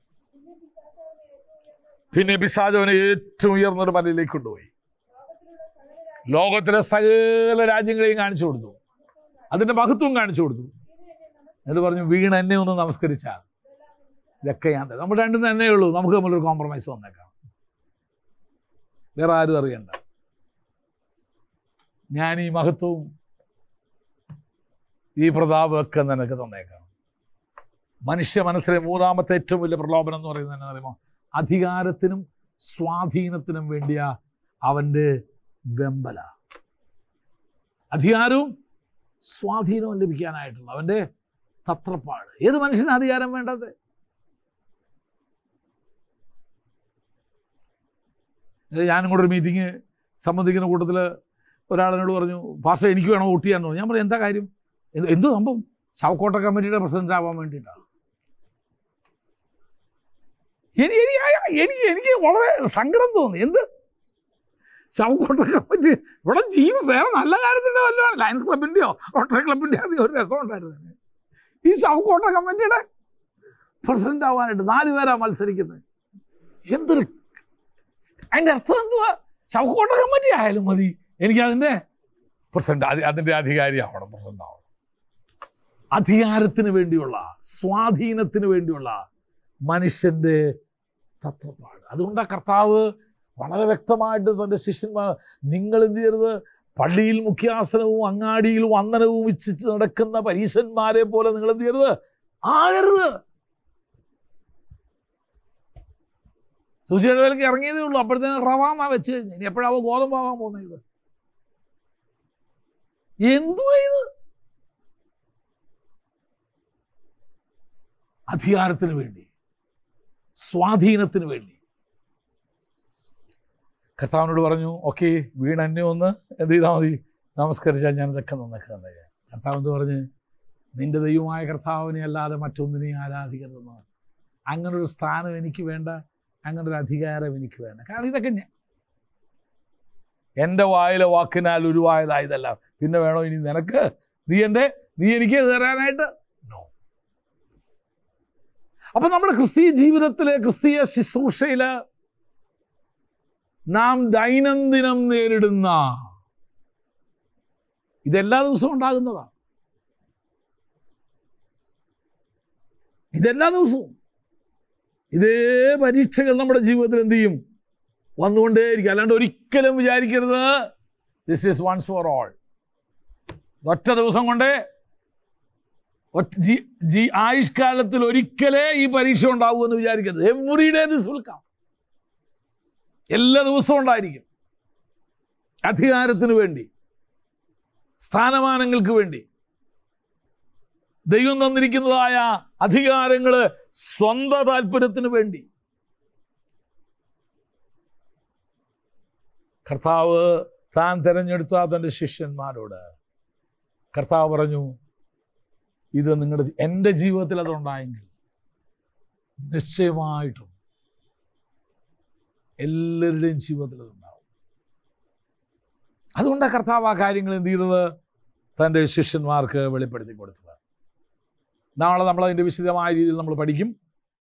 പിന്നെ പിശാചവനെ ഏറ്റവും ഉയർന്നൊരു മലയിലേക്ക് കൊണ്ടുപോയി ലോകത്തിലെ സകല രാജ്യങ്ങളെയും കാണിച്ചു കൊടുത്തു അതിന്റെ മഹത്വം കാണിച്ചു കൊടുത്തു എന്നിട്ട് പറഞ്ഞു വീണ് എന്നെ ഒന്ന് നമസ്കരിച്ചാൽ ഇതൊക്കെ ഞാൻ തരാം. നമ്മൾ രണ്ടും തന്നെ ഉള്ളൂ നമുക്ക് തമ്മിലൊരു കോംപ്രമൈസ് വന്നേക്കാം വേറെ ആരും അറിയണ്ട ഞാൻ ഈ മഹത്വവും ഈ പ്രതാപമൊക്കെ നിനക്ക് തന്നേക്കാം മനുഷ്യ മനസ്സിലെ മൂന്നാമത്തെ ഏറ്റവും വലിയ പ്രലോഭനം എന്ന് പറയുന്നത് എന്നാ അറിയുമോ അധികാരത്തിനും സ്വാധീനത്തിനും വേണ്ടിയ അവൻ്റെ വെമ്പല അധികാരവും സ്വാധീനവും ലഭിക്കാനായിട്ടുള്ള അവൻ്റെ തത്രപ്പാട് ഏത് മനുഷ്യന് അധികാരം വേണ്ടത് ഞാനും കൂടെ ഒരു മീറ്റിംഗ് സംബന്ധിക്കുന്ന കൂട്ടത്തിൽ ഒരാളിനോട് പറഞ്ഞു പാസ്റ്റർ എനിക്ക് വേണം വോട്ട് ചെയ്യാന്ന് പറഞ്ഞു ഞാൻ പറഞ്ഞു എന്താ കാര്യം എന്ത് എന്തോ സംഭവം ശവക്കോട്ട കമ്മിറ്റിയുടെ പ്രസിഡന്റ് ആവാൻ വേണ്ടിയിട്ടാണ് എനിക്ക് എനിക്ക് എനിക്ക് എനിക്ക് വളരെ സങ്കടം തോന്നി എന്ത് ശവക്കോട്ട കമ്മിറ്റി ഇവിടെ ജീവ വേറെ നല്ല കാര്യത്തിൻ്റെ വല്ലതാണ് ലയൻസ് ക്ലബിൻ്റെയോ റോട്ടറി ക്ലബിൻ്റെ അധികം ഒരു രസം ഉണ്ടായിരുന്നു ഈ ശവക്കോട്ട കമ്മിറ്റിയുടെ പ്രസിഡന്റ് ആവാനായിട്ട് നാല് പേരാ മത്സരിക്കുന്നത് എന്തൊരു അതിൻ്റെ അർത്ഥം എന്തുവാ ശവക്കോട്ട കമ്മിറ്റി ആയാലും മതി എനിക്ക് അതിൻ്റെ പ്രസിഡന്റ് അതി അതിൻ്റെ അധികാരി ആവണം പ്രസിഡന്റ് ആവണം അധികാരത്തിന് വേണ്ടിയുള്ള സ്വാധീനത്തിന് വേണ്ടിയുള്ള മനുഷ്യൻ്റെ തത്വപ്പാട് അതുകൊണ്ടാണ് കർത്താവ് വളരെ വ്യക്തമായിട്ട് തൻ്റെ ശിഷ്യന്മാർ നിങ്ങൾ എന്ത് ചെയ്യരുത് പള്ളിയിൽ മുഖ്യാസനവും അങ്ങാടിയിൽ വന്ദനവും ഇച്ഛിച്ച് നടക്കുന്ന പരീശന്മാരെ പോലെ നിങ്ങൾ എന്ത് ചെയ്യരുത് ആകരുത് സൂചിയുടെ വിലക്ക് ഇറങ്ങിയതേ ഉള്ളൂ അപ്പോഴത്തേന് റവാന്നാ വെച്ച് കഴിഞ്ഞു ഇനി എപ്പോഴാവോ ഗോതമ്പാവാൻ പോകുന്നത് ഇത് എന്തുവാ ഇത് അധികാരത്തിന് വേണ്ടി സ്വാധീനത്തിന് വേണ്ടി കർത്താവിനോട് പറഞ്ഞു ഓക്കെ വീണ് എന്നെ ഒന്ന് എന്ത് ചെയ്താൽ മതി നമസ്കരിച്ചാൽ ഞാൻ ഇതൊക്കെ നന്നൊക്കെ തന്നെ കർത്താവ് എന്ത് പറഞ്ഞ് നിന്റെ ദൈവമായ കർത്താവിനെ അല്ലാതെ മറ്റൊന്നിനെയും ആരാധിക്കരുതെന്ന് അങ്ങനൊരു സ്ഥാനം എനിക്ക് വേണ്ട അങ്ങനെ ഒരു അധികാരം എനിക്ക് വേണ്ട കാരണം ഇതൊക്കെ ഞാൻ എൻ്റെ വായിലെ വാക്കിനാൽ ഉരുവായതായതല്ല പിന്നെ വേണോ ഇനി നിനക്ക് നീ എൻ്റെ നീ എനിക്ക് തരാനായിട്ട് നോ അപ്പൊ നമ്മുടെ ക്രിസ്തീയ ജീവിതത്തിലെ ക്രിസ്തീയ ശുശ്രൂഷയില് നാം ദൈനംദിനം നേരിടുന്ന ഇതെല്ലാ ദിവസവും ഉണ്ടാകുന്നതാണ് ഇതെല്ലാ ദിവസവും ഇതേ പരീക്ഷകൾ നമ്മുടെ ജീവിതത്തിൽ എന്ത് ചെയ്യും വന്നുകൊണ്ടേയിരിക്കും അല്ലാണ്ട് ഒരിക്കലും വിചാരിക്കരുത് this is once for all ഒറ്റ ദിവസം കൊണ്ട് ഒറ്റ- ജി- ജി ആയുഷ്കാലത്തിൽ ഒരിക്കലേ ഈ പരീക്ഷ ഉണ്ടാവൂ എന്ന് വിചാരിക്കരുത് every day this will come എല്ലാ ദിവസവും ഉണ്ടായിരിക്കും അധികാരത്തിന് വേണ്ടി സ്ഥാനമാനങ്ങൾക്ക് വേണ്ടി ദൈവം തന്നിരിക്കുന്നതായ അധികാരങ്ങൾ സ്വന്തം താല്പര്യത്തിന് വേണ്ടി കർത്താവ് താൻ തിരഞ്ഞെടുത്ത തൻ്റെ ശിഷ്യന്മാരോട് കർത്താവ് പറഞ്ഞു ഇത് നിങ്ങളുടെ എൻ്റെ ജീവിതത്തിൽ അതുണ്ടായെങ്കിൽ നിശ്ചയമായിട്ടും എല്ലാവരുടെയും ജീവിതത്തിൽ അതുണ്ടാവും അതുകൊണ്ടാണ് കർത്താവ് ആ കാര്യങ്ങൾ എന്ത് ചെയ്തത് തൻ്റെ ശിഷ്യന്മാർക്ക് വെളിപ്പെടുത്തി കൊടുത്തത് നാളെ നമ്മൾ അതിൻ്റെ വിശദമായ രീതിയിൽ നമ്മൾ പഠിക്കും